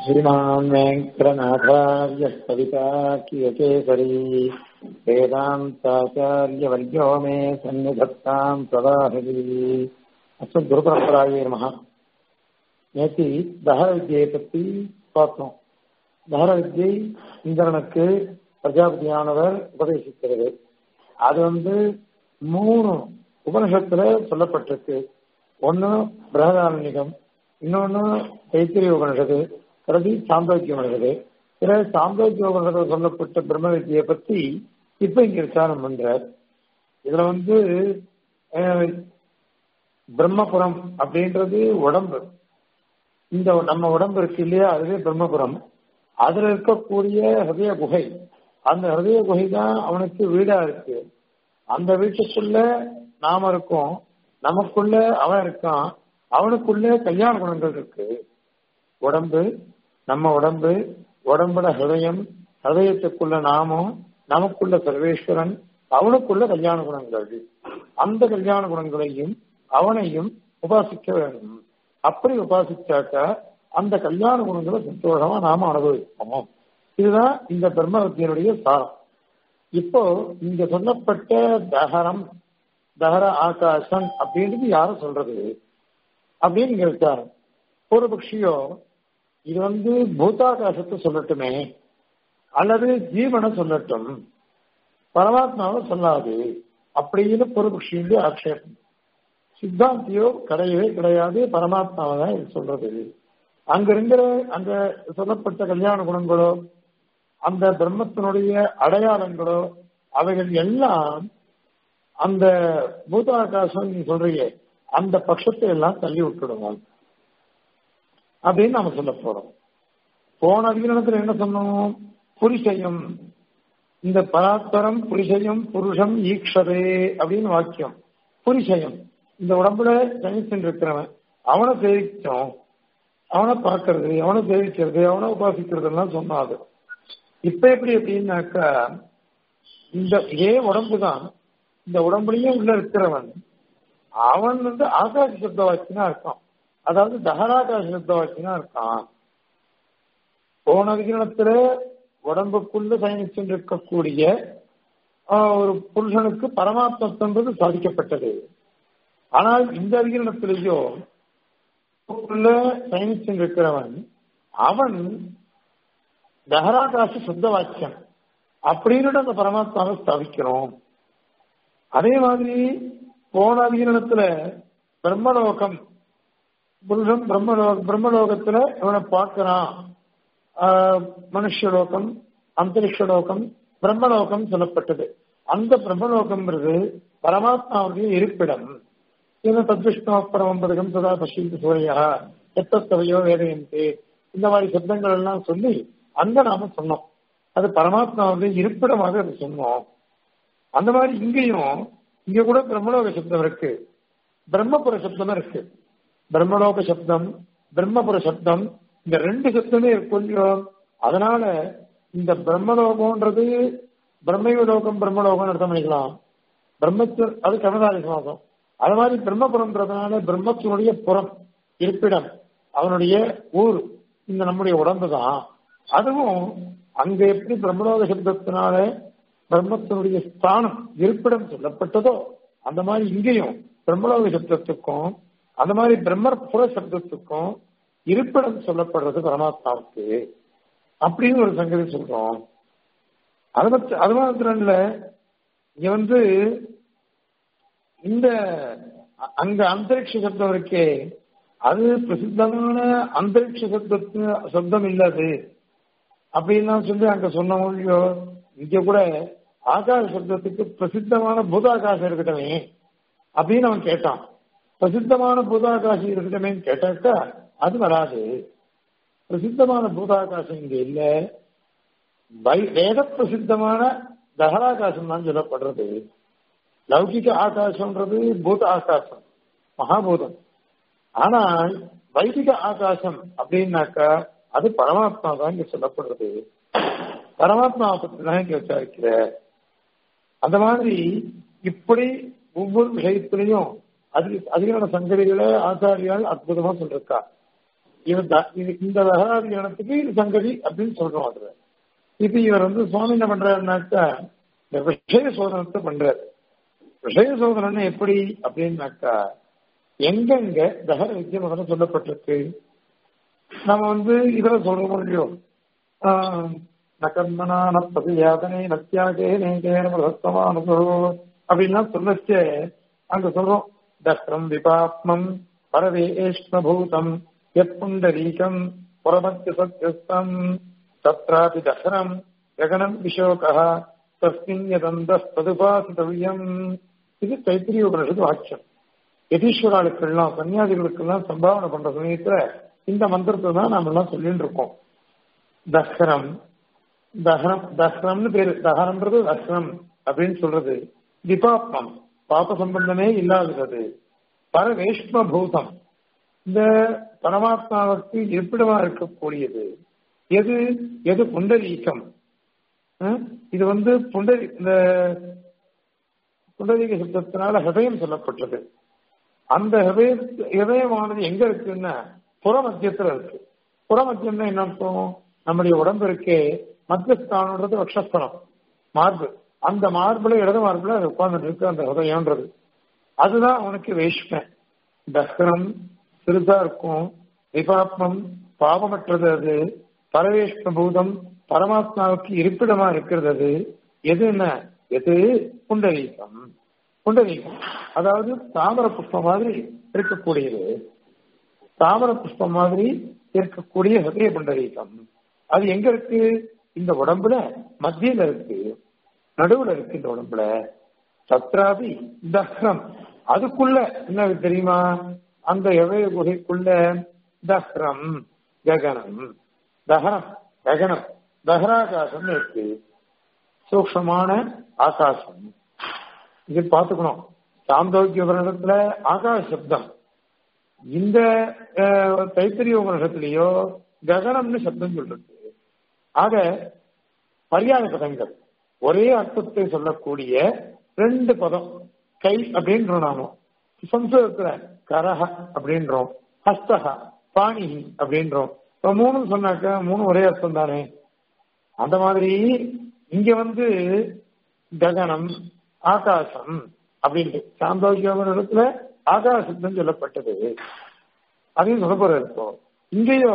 श्रीमान् वेङ्कटनाथार्य कविताकियकेसरी वेदान्ताचार्यवर्यो मे सन्निधत्ताम् सदाहरि அஸ்து குருபரம்பராயே நமக நேற்று தகர வித்தியை பற்றி பார்த்தோம் தகர வித்தியை இந்திரனுக்கு பிரஜாபதியானவர் உபதேசிக்கிறது அது வந்து மூணு உபனிஷத்துல சொல்லப்பட்டிருக்கு ஒன்னு பிரகதாரண்யம் இன்னொன்னு தைத்திரிய உபனிஷத்து கடைசி சாந்தோக்கிய உபனிஷத்து பிறகு சாந்தோக்கிய உபனிஷத்தில் சொல்லப்பட்ட பிரம்ம வித்தியை பத்தி இப்ப இங்க விசாரம் பண்றார் இதுல வந்து பிரம்மபுரம் அப்படின்றது உடம்பு இந்த நம்ம உடம்பு இருக்கு இல்லையா அதுவே பிரம்மபுரம் அதுல இருக்கக்கூடிய ஹிருதய குகை அந்த ஹிருதய குகை தான் அவனுக்கு வீடா இருக்கு அந்த வீட்டுக்குள்ள நாம இருக்கோம் நமக்குள்ள அவன் இருக்கான் அவனுக்குள்ள கல்யாண குணங்கள் இருக்கு உடம்பு நம்ம உடம்பு உடம்புல ஹிருதயம் ஹிருதயத்துக்குள்ள நாமும் நமக்குள்ள சர்வேஸ்வரன் அவனுக்குள்ள கல்யாண குணங்கள் அந்த கல்யாண குணங்களையும் அவனையும் உபாசிக்க வேண்டும் அப்படி உபாசிச்சாக்க அந்த கல்யாண குணங்களை சந்தோஷமா நாம அனுபவிப்போம் இதுதான் இந்த பிரம்மத்தியனுடைய சாரம் இப்போ இங்க சொல்லப்பட்ட தகரம் தகர ஆகாசம் அப்படின்றது யாரும் சொல்றது அப்படின்னு இங்க விசாரம் பூர்வபக்ஷியோ இது வந்து பூதாகாசத்தை சொல்லட்டுமே அல்லது ஜீவனை சொல்லட்டும் பரமாத்மாவை சொல்லாது அப்படின்னு பூர்வபக்ஷியுடைய ஆட்சேபம் சித்தாந்தியோ கிடையவே கிடையாது பரமாத்மாவை தான் இது சொல்றது அங்க இருக்கிற அந்த சொல்லப்பட்ட கல்யாண குணங்களோ அந்த பிரம்மத்தினுடைய அடையாளங்களோ அவைகள் எல்லாம் அந்த பூதாகாசம் நீ சொல்றீங்க அந்த பட்சத்தை எல்லாம் தள்ளி விட்டுடுவோம் அப்படின்னு நாம சொல்ல போறோம் போன அதிகரணத்துல என்ன சொன்னோம் புரிசையும் இந்த பராத்பரம் புரிசையும் புருஷம் ஈக்ஷதே அப்படின்னு வாக்கியம் புரிசையம் இந்த உடம்புல தனிச்சன் இருக்கிறவன் அவனை சேவிச்சோம் அவனை பார்க்கறது அவனை சேவிக்கிறது அவனை உபாசிக்கிறது எல்லாம் சொன்னாது இப்ப எப்படி அப்படின்னாக்கா இந்த இதே உடம்பு தான் இந்த உடம்புலயும் உள்ள இருக்கிறவன் அவன் வந்து ஆகாச சப்த வாக்கினா இருக்கான் அதாவது தகராகாச சப்த வாக்கினா இருக்கான் போன விகிரணத்துல உடம்புக்குள்ள பயணிச்சு இருக்கக்கூடிய ஒரு புருஷனுக்கு பரமாத்மத்தன்றது சாதிக்கப்பட்டது ஆனால் இந்த அதிகரணத்திலேயோ பயணிச்சு இருக்கிறவன் அவன் தஹராகாச சுத்த வாக்கியம் அப்படின்னு அந்த பரமாத்மாவை ஸ்தாபிக்கிறோம் அதே மாதிரி போன அதிகரணத்துல பிரம்மலோகம் புருஷன் பிரம்மலோக பிரம்மலோகத்துல இவனை பார்க்கிறான் மனுஷலோகம் அந்தரிக்ஷலோகம் பிரம்மலோகம் சொல்லப்பட்டது அந்த பிரம்மலோகம்ன்றது பரமாத்மாவுடைய இருப்பிடம் இது தத்விஷ்ணு பரமம்பதகம் சதா பசிந்து சூரையா எத்தத்தவையோ வேதையந்தே இந்த மாதிரி சப்தங்கள் எல்லாம் சொல்லி அங்க நாம சொன்னோம் அது பரமாத்மாவுடைய இருப்பிடமாக அது சொன்னோம் அந்த மாதிரி இங்கேயும் இங்க கூட பிரம்மலோக சப்தம் இருக்கு பிரம்மபுர சப்தம் இருக்கு பிரம்மலோக சப்தம் பிரம்மபுர சப்தம் இந்த ரெண்டு சப்தமே கொஞ்சம் அதனால இந்த பிரம்மலோகம்ன்றது பிரம்மயுலோகம் பிரம்மலோகம் அர்த்தம் பண்ணிக்கலாம் பிரம்மத்து அது கனதாரி சமாசம் அது மாதிரி பிரம்மபுரம்ன்றதுனால பிரம்மத்தினுடைய புறம் இருப்பிடம் அவனுடைய ஊர் இந்த நம்முடைய உடம்பு தான் அதுவும் அங்க எப்படி பிரம்மலோக சப்தத்தினால பிரம்மத்தினுடைய ஸ்தானம் இருப்பிடம் சொல்லப்பட்டதோ அந்த மாதிரி இங்கேயும் பிரம்மலோக சப்தத்துக்கும் அந்த மாதிரி பிரம்மபுர சப்தத்துக்கும் இருப்பிடம் சொல்லப்படுறது பரமாத்மாவுக்கு அப்படின்னு ஒரு சங்கதி சொல்றோம் அது மட்டும் அது மாத்திரம் இல்ல இங்க வந்து இந்த அங்க அந்தரிக்ஷ சப்தம் இருக்கே அது பிரசித்தமான அந்தரிக்ஷ சப்தத்து சப்தம் இல்லாது அப்படின்லாம் சொல்லி அங்க சொன்ன மொழியோ இங்க கூட ஆகாச சப்தத்துக்கு பிரசித்தமான பூதாகாசம் இருக்கட்டமே அப்படின்னு அவன் கேட்டான் பிரசித்தமான பூதாகாசம் இருக்கட்டமேன்னு கேட்டாக்கா அது வராது பிரசித்தமான பூதாகாசம் இங்க இல்ல வேத பிரசித்தமான தகராகாசம் தான் சொல்லப்படுறது லௌகிக ஆகாசம்ன்றது பூத ஆகாசம் மகாபூதம் ஆனால் வைதிக ஆகாசம் அப்படின்னாக்கா அது பரமாத்மா தான் இங்க சொல்லப்படுறது பரமாத்மாவை பத்தி தான் இங்க விசாரிக்கிற அந்த மாதிரி இப்படி ஒவ்வொரு விஷயத்திலையும் அது அதிகமான சங்கதிகளை ஆச்சாரியால் அற்புதமா சொல்லிருக்கா இவர் த- இது- இந்த தகராதி கணத்துக்கு இது சங்கதி அப்படின்னு சொல்றோம் அதுல இப்ப இவர் வந்து சுவாமி என்ன பண்றாருனாக்கா இந்த விஷய சோதனத்தை பண்றாரு விஷய சோதனை எப்படி அப்படின்னாக்கா எங்கெங்க தகர வித்திய முதல்ல சொல்லப்பட்டிருக்கு நம்ம வந்து இதுல சொல்றோம் இல்லையோ ஆஹ், ந கர்மனா ந பதியாதனை நத்தியாகே நேகேனமதஸ்தமானதோ அப்படின்லாம் சொல்லச்சே அங்க சொல்றோம் தஸ்ரம் விபாத்மம் பரவேஷ்மபூதம் எப்புண்டரீகம் புறமத்திய சத்தியஸ்தம் தத்ராபி தசரம் ஜகனம் விஷோகः தஸ்மின் யதந்தஸ்ததுபாசிதவ்யம் இது தைத்திரிய உபனிஷத்து வாக்கியம் யதீஸ்வராளுக்கெல்லாம் சன்னியாசிகளுக்கெல்லாம் சம்பாவனை பண்ற சமயத்துல இந்த மந்திரத்தை தான் நாம எல்லாம் சொல்லிட்டு இருக்கோம் தஹரம் தஹரம் தஹரம்னு பேரு தஹரம்ன்றது தஹரம் அப்படின்னு சொல்றது விபாப்மம் பாப சம்பந்தமே இல்லாதது பரவேஷ்ம பூதம் இந்த பரமாத்மாவுக்கு இருப்பிடமா இருக்கக்கூடியது எது எது புண்டரீகம் அஹ்? இது வந்து புண்டரி இந்த புண்டரீக சப்தத்தினால ஹதயம் சொல்லப்பட்டது அந்த ஹதய ஹதயமானது எங்க இருக்குன்னா புறமத்தியத்துல இருக்கு புறமத்தியம்னா என்ன அர்த்தம் நம்முடைய உடம்பு இருக்கே மத்தியஸ்தானன்றது வக்ஷஸ்தனம் மார்பு அந்த மார்புல இடது மார்புல அது உட்கார்ந்துட்டு இருக்கு அந்த ஹதயம்ன்றது அதுதான் அவனுக்கு வேஷ்மை தஹ்ரம் சிறுதா இருக்கும் விபாப்மம் பாவமற்றது அது பரவேஷ்ம பூதம் பரமாத்மாவுக்கு இருப்பிடமா இருக்கிறது அது எது என்ன எது புண்டரீகம் புண்டரீகம் அதாவது தாமர புஷ்பம் மாதிரி இருக்கக்கூடியது தாமர புஷ்பம் மாதிரி இருக்கக்கூடிய ஹதய புண்டரீகம் அது எங்க இருக்கு இந்த உடம்புல மத்தியில இருக்கு நடுவுல இருக்கு இந்த உடம்புல சத்ராபி தஹ்ரம் அதுக்குள்ள என்ன தெரியுமா அந்த எவய குகைக்குள்ள தஹ்ரம் ககனம் தஹரம் ககனம் தஹராகாசம் இருக்கு சூக்ஷமான ஆகாசம் இது பார்த்துக்கணும் சாந்தோக்கிய உபநிடத்துல ஆகாஷ சப்தம் இந்த அஹ், தைத்திரிய உபநிடத்திலேயோ ககனம்னு சப்தம் சொல்றது ஆக பரியாய பதங்கள் ஒரே அர்த்தத்தை சொல்லக்கூடிய ரெண்டு பதம் கை அப்படின்றோம் நாம சம்ஸ்கிருதத்துல கரஹ அப்படின்றோம் ஹஸ்தஹ பாணிஹி அப்படின்றோம் இப்ப மூணு சொன்னாக்க மூணு ஒரே அர்த்தம் தானே அந்த மாதிரி இங்க வந்து ககனம் ஆகாசம் அப்படின்ட்டு சாந்தோக்கியமான இடத்துல ஆகாசத்துன்னு சொல்லப்பட்டது அதையும் சொல்ல போற இருக்கும் இங்கேயோ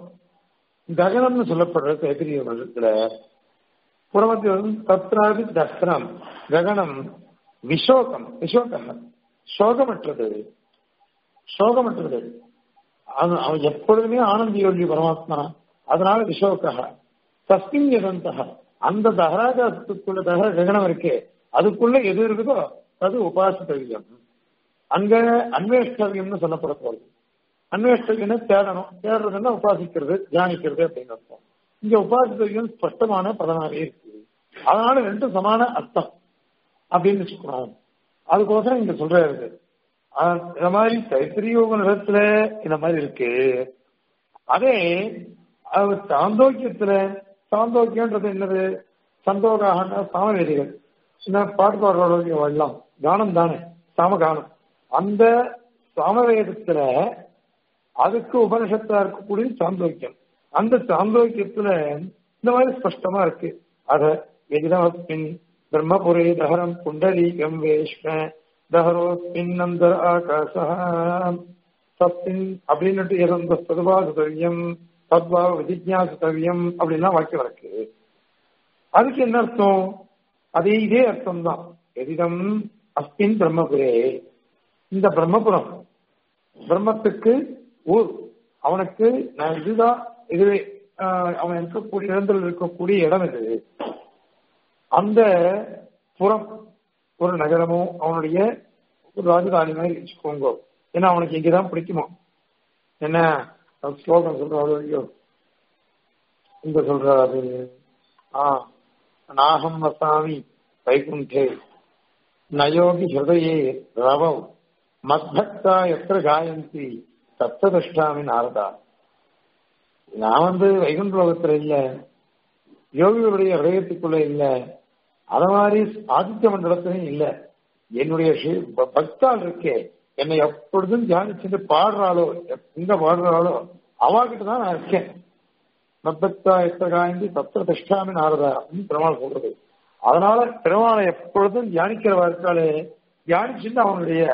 ககனம்னு சொல்லப்படுற தைத்திரிய மதத்துல புறமத்தி வந்து தத்ராதி தஸ்ரம் ககனம் விஷோகம் விஷோகம் சோகமற்றது சோகமற்றது அது அவன் எப்பொழுதுமே ஆனந்தி யோகி பரமாத்மா அதனால விஷோக தஸ்மின் யதந்தக அந்த தகராஜத்துக்குள்ள தகர ககனம் இருக்கே அதுக்குள்ள எது இருக்குதோ அது உபாசித்தவியம் அங்க அன்வேஷ்டவியம்னு சொல்லப்பட போகுது அன்வேஷ்டவியம்னு தேடணும் தேடுறதுன்னா உபாசிக்கிறது தியானிக்கிறது அப்படின்னு அர்த்தம் இங்க உபாசித்தவியம் ஸ்பஷ்டமான பதமாவே இருக்கு அதனால ரெண்டும் சமான அர்த்தம் அப்படின்னு வச்சுக்கணும் அதுக்கோசரம் இங்க சொல்றாரு ஆஹ் இந்த மாதிரி தைத்திரியோக நிலத்துல இந்த மாதிரி இருக்கு அதே அவர் சாந்தோக்கியத்துல சாந்தோக்கியன்றது என்னது சந்தோகான சாமவேதிகள் இந்த பாட்டு பாடுறவர்களுக்கு வரலாம் கானம் தானே சாமகானம் அந்த சாமவேதத்துல அதுக்கு உபனிஷத்தா இருக்கக்கூடிய சாந்தோக்கியம் அந்த சாந்தோக்கியத்துல இந்த மாதிரி ஸ்பஷ்டமா இருக்கு அத எதிரமஸ்மின் பிரம்மபுரே தஹரம் புண்டரீகம் வேஷ்ம தஹரோஸ்மின் நந்தர ஆகாசா தஸ்மின் அப்படின்னுட்டு இறந்த சதுவாசுதவியம் தத்வா விதிஜாசுதவியம் அப்படின்லாம் வாக்கியம் இருக்கு அதுக்கு என்ன அர்த்தம் அதே இதே அர்த்தம் தான் எதிடம் அஸ்மின் பிரம்மபுரே இந்த பிரம்மபுரம் பிரம்மத்துக்கு ஊர் அவனுக்கு நான் இதுதான் இதுவே ஆஹ் அவன் இருக்கக்கூடிய இடத்துல இருக்கக்கூடிய இடம் இது அந்த புறம் ஒரு நகரமோ அவனுடைய ஒரு ராஜதானி மாதிரி வச்சுக்கோங்க ஏன்னா அவனுக்கு இங்கதான் பிடிக்குமா என்ன அவர் ஸ்லோகம் சொல்றாரு ஐயோ இங்க சொல்றாரு ஆ நாகம் வசாமி வைகுண்டே நயோகி ஹிருதயே ரவௌ மத்பக்தா எத்திர காயந்தி தத்ததிஷ்டாமி நாரதா நான் வந்து வைகுண்ட லோகத்துல இல்ல யோகிகளுடைய ஹிரதயத்துக்குள்ள இல்ல அத மாதிரி ஆதித்ய மண்டலத்திலையும் இல்ல என்னுடைய ஸ்ரீ- ப- பக்தாள் இருக்கே என்னை எப்பொழுதும் தியானிச்சுட்டு பாடுறாளோ எங்க பாடுறாளோ அவாகிட்ட தான் நான் இருக்கேன் மத்தத்தா எத்தகாய்ந்தி தத்திர திஷ்டாமி நாரதா அப்படின்னு பெருமாள் சொல்றது அதனால பெருமாளை எப்பொழுதும் தியானிக்கிறவா இருக்காளே தியானிச்சுட்டு அவனுடைய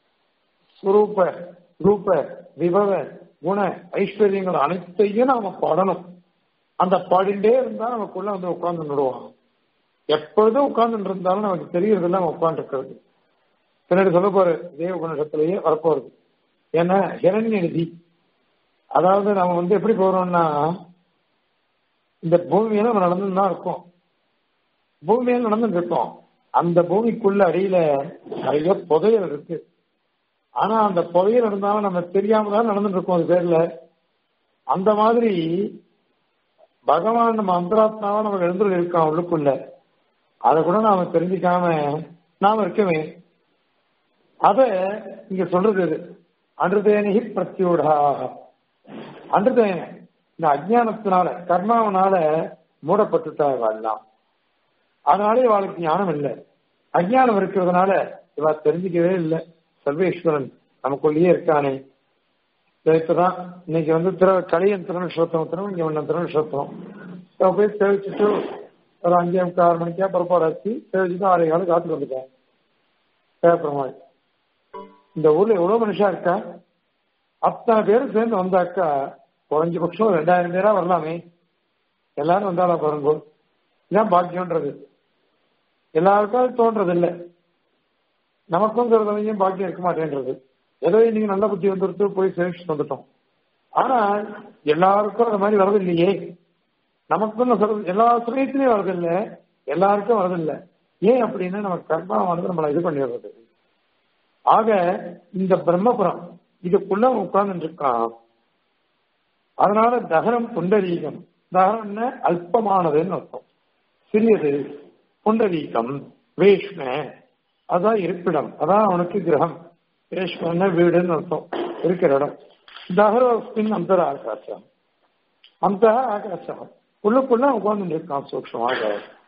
சுரூப ரூப விபவ குண ஐஸ்வர்யங்கள் அனைத்தையும் நாம பாடணும் அந்த பாடிண்டே இருந்தா நமக்குள்ள வந்து உட்கார்ந்து விடுவான் எப்பொழுதும் உட்கார்ந்து இருந்தாலும் நமக்கு தெரியறது நம்ம உட்கார்ந்து இருக்கிறது பின்னாடி சொல்ல போற தேவ குணத்திலேயே வரப்போறது ஏன்னா ஹிரண்ய நிதி அதாவது நம்ம வந்து எப்படி போறோம்னா இந்த பூமியில நம்ம நடந்து தான் இருக்கோம் பூமியில நடந்துட்டு இருக்கோம் அந்த பூமிக்குள்ள அடியில நிறைய புதையல் இருக்கு ஆனா அந்த புதையல் இருந்தாலும் நம்ம தெரியாம தான் நடந்துட்டு இருக்கோம் அது பேர்ல அந்த மாதிரி பகவான் நம்ம அந்தராத்மாவா நம்ம எழுந்து இருக்கோம் உள்ளுக்குள்ள அதை கூட நாம தெரிஞ்சுக்காம நாம இருக்கவே அத இங்க சொல்றது இது அன்றுதேனி பிரத்யூடா அன்றுதேன இந்த அஜானத்தினால கர்மாவனால மூடப்பட்டுட்டா எல்லாம் அதனாலே இவாளுக்கு ஞானம் இல்லை அஜானம் இருக்கிறதுனால இவ தெரிஞ்சுக்கவே இல்லை சர்வேஸ்வரன் நமக்குள்ளேயே இருக்கானே இப்பதான் இன்னைக்கு வந்து திரு கலியன் திருநட்சத்திரம் இங்க ஒன்ன திருநட்சத்திரம் போய் சேவிச்சுட்டு ஒரு அஞ்சே முக்கால் மணிக்கா புறப்பாடாச்சு சேவிச்சுட்டு ஆறே காலம் காத்துட்டு வந்துட்டேன் பேப்பரமாய் இந்த ஊர்ல எவ்வளவு மனுஷா இருக்கா அத்தனை பேரும் சேர்ந்து வந்தாக்கா குறைஞ்சபட்சம் ரெண்டாயிரம் பேரா வரலாமே எல்லாரும் வந்தாலா பாருங்க இதான் பாக்கியம்ன்றது எல்லாருக்கும் தோன்றது இல்லை நமக்கும் சிறதையும் பாக்கியம் இருக்க மாட்டேன்றது ஏதோ இன்னைக்கு நல்ல புத்தி வந்துட்டு போய் சேமிச்சு வந்துட்டோம் ஆனா எல்லாருக்கும் அந்த மாதிரி வரது இல்லையே நமக்கும் எல்லா சமயத்திலையும் வரதில்லை எல்லாருக்கும் வரதில்லை ஏன் அப்படின்னா நம்ம கர்மாவானது நம்மளை இது பண்ணிடுறது ஆக இந்த பிரம்மபுரம் இதுக்குள்ள உட்கார்ந்து இருக்கான் அதனால தகரம் புண்டரீகம் தகரம்னு அல்பமானதுன்னு அர்த்தம் சிறியது புண்டரீகம் வேஷ்ம அதான் இருப்பிடம் அதான் அவனுக்கு கிரகம் வேஷ்மன்னா வீடுன்னு அர்த்தம் இருக்கிற இடம் தகரோஸ்மின் அந்த ஆகாசம் அந்த ஆகாசம் உள்ளுக்குள்ள உட்கார்ந்து இருக்கான் சூக்ஷமாக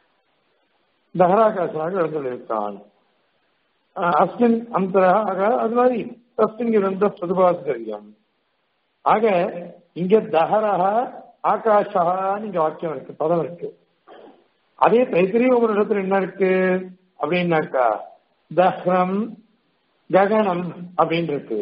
தகராகாசமாக எழுந்து இருக்கான் அஸ்மின் அந்தராக அது மாதிரி தஸ்மின் இருந்த பிரதிபாசரியம் ஆக இங்க தஹரஹ ஆகாஷான்னு இங்க வாக்கியம் இருக்கு பதம் இருக்கு அதே தைத்திரிய ஒரு இடத்துல என்ன இருக்கு அப்படின்னாக்கா தஹ்ரம் ககனம் அப்படின்னு இருக்கு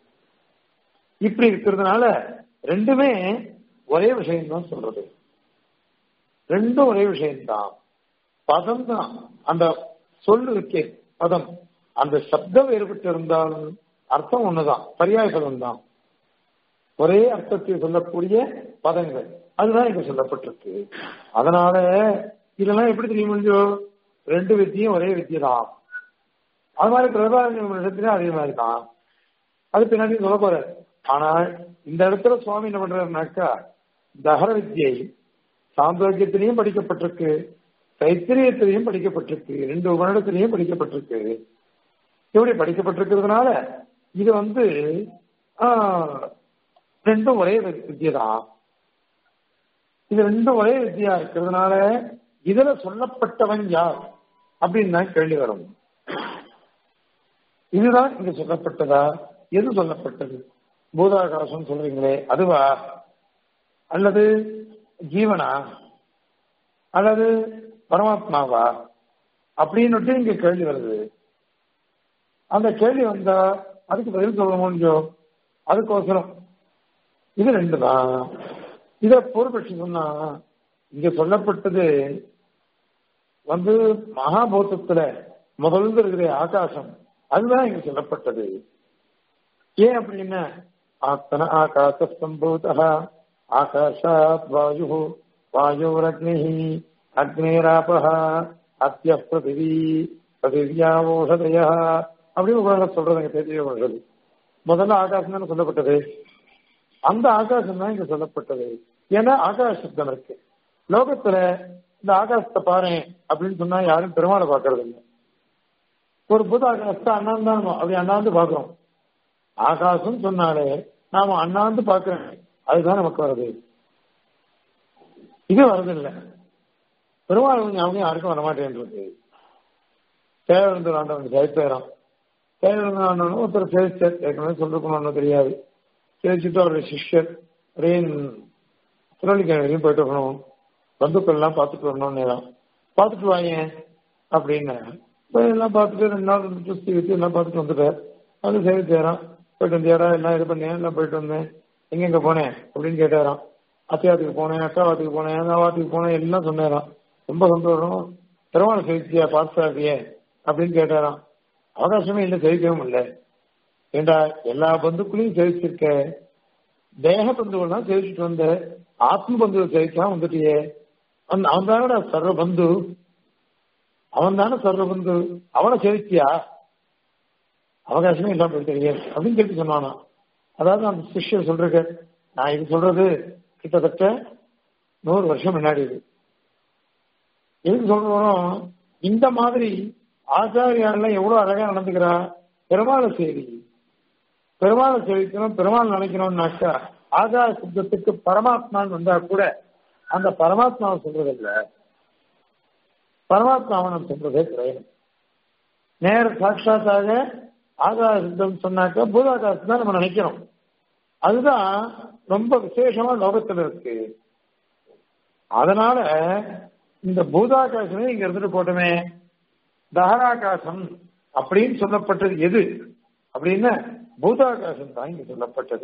இப்படி இருக்கிறதுனால ரெண்டுமே ஒரே விஷயம்தான் சொல்றது ரெண்டும் ஒரே விஷயம்தான் பதம் தான் அந்த சொல் இருக்கே பதம் அந்த சப்தம் வேறுபட்டு இருந்தாலும் அர்த்தம் ஒண்ணுதான் பரியாய பதம் தான் ஒரே அர்த்தத்தை சொல்லக்கூடிய பதங்கள் அதுதான் இங்க சொல்லப்பட்டிருக்கு அதனால இதெல்லாம் எப்படி தெரிய முடியும் ரெண்டு வித்தியும் ஒரே வித்தியை தான் அது மாதிரி பிரபாகரன் இடத்துலயும் அதே மாதிரி தான் அது பின்னாடி சொல்ல போற ஆனால் இந்த இடத்துல சுவாமி என்ன பண்றாருனாக்கா தகர வித்தியை சாந்தோக்கியத்திலையும் படிக்கப்பட்டிருக்கு தைத்திரியத்திலையும் படிக்கப்பட்டிருக்கு ரெண்டு வருடத்திலையும் படிக்கப்பட்டிருக்கு இப்படி படிக்கப்பட்டிருக்கிறதுனால இது வந்து ரெண்டும் ஒரே வித்தியை தான் இது ரெண்டும் ஒரே வித்தியா இருக்கிறதுனால இதுல சொல்லப்பட்டவன் யார் அப்படின்னு தான் கேள்வி வரும் இதுதான் இங்க சொல்லப்பட்டதா எது சொல்லப்பட்டது பூதாகாசம் சொல்றீங்களே அதுவா அல்லது ஜீவனா அல்லது பரமாத்மாவா அப்படின்னு இங்க கேள்வி வருது அந்த கேள்வி வந்தா அதுக்கு பதில் சொல்ல முடியும் அதுக்கோசரம் இது ரெண்டு தான் இத பூர்வபட்சி சொன்னா இங்க சொல்லப்பட்டது வந்து மகாபூதத்துல முதல்ல இருக்கிற ஆகாசம் அதுதான் இங்க சொல்லப்பட்டது ஏன் அப்படின்னா ஆத்தன ஆகாச சம்பூத ஆகாஷாத் வாயு வாயுரக்னி அக்னேராப அத்திய பிருத்திவி பிருத்திவியா ஓஷதய அப்படின்னு உங்களால சொல்றதுங்க தெரிய முதல்ல ஆகாசம் தானே சொல்லப்பட்டது அந்த ஆகாசம் தான் இங்க சொல்லப்பட்டது ஏன்னா ஆகாச சப்தம் இருக்கு லோகத்துல இந்த ஆகாசத்தை பாரு அப்படின்னு சொன்னா யாரும் பெருமாளை பாக்குறது இல்லை ஒரு புது ஆகாசத்தை அண்ணாந்து அப்படி அண்ணாந்து பாக்குறோம் ஆகாசம் சொன்னாலே நாம அண்ணாந்து பாக்குறோம் அதுதான் நமக்கு வருது இது வரதில்லை பெருமாள் ஞாபகம் யாருக்கும் வரமாட்டேன்றது தேவருந்து ஆண்டவன் ஜெயப்பேரம் தேவருந்து ஆண்டவன் ஒருத்தர் சேவிச்சார் ஏற்கனவே சொல்லிருக்கணும்னு தெரியாது சேவிச்சுட்டு அவருடைய சிஷ்யர் அப்படியே திருவள்ளிக்கிழமை வரையும் போயிட்டு வரணும் பந்துக்கள் எல்லாம் பார்த்துட்டு வரணும் நேரம் பார்த்துட்டு வாங்க அப்படின்னு போய் எல்லாம் பார்த்துட்டு ரெண்டு நாள் இருந்துட்டு சுத்தி வச்சு எல்லாம் பார்த்துட்டு வந்துட்டார் வந்து சரி சேரான் போயிட்டு வந்தியாரா எல்லாம் இது பண்ணேன் எல்லாம் போயிட்டு வந்தேன் எங்கெங்க போனேன் அப்படின்னு கேட்டாராம் அத்தியாவத்துக்கு போனேன் அக்காவாத்துக்கு போனேன் அங்காவாத்துக்கு போனேன் எல்லாம் சொன்னாராம் ரொம்ப சந்தோஷம் பெருமாள் செவிச்சியா பார்த்தாப்பியே அப்படின்னு கேட்டாராம் அவகாசமே இல்லை செவிக்கவும் இல்லை ஏண்டா எல்லா பந்துக்குள்ளேயும் செவிச்சிருக்க தேக பந்துகள் தான் செவிச்சுட்டு வந்த ஆத்ம பந்துவை செவிக்காம வந்துட்டியே அவன் அவன் தானடா சர்வ பந்து அவன் தானே சர்வ பந்து அவனை செவிச்சியா அவகாசமே இல்லாம போயிட்டீங்க அப்படின்னு கேட்டு சொன்னானா அதாவது அந்த சிஷ்யர் சொல்றேன் நான் இது சொல்றது கிட்டத்தட்ட நூறு வருஷம் முன்னாடி இது எதுக்கு சொல்றோம் இந்த மாதிரி ஆச்சாரியாலாம் எவ்வளவு அழகா நடந்துக்கிறா பெருமாளை செய்தி பெருமாளை சேவிக்கணும் பெருமாள் நினைக்கணும்னாக்கா ஆகார சப்தத்துக்கு பரமாத்மான்னு வந்தா கூட அந்த பரமாத்மாவை சொல்றது இல்ல பரமாத்மாவை நம்ம சொல்றதே கிடையாது நேர சாட்சாத்தாக ஆகார சப்தம் சொன்னாக்கா பூதாகாசம் தான் நம்ம நினைக்கிறோம் அதுதான் ரொம்ப விசேஷமா லோகத்துல இருக்கு அதனால இந்த பூதாகாசமே இங்க இருந்துட்டு போட்டோமே தகராகாசம் அப்படின்னு சொல்லப்பட்டது எது அப்படின்னா பூதாகாசம் தான் இங்க சொல்லப்பட்டது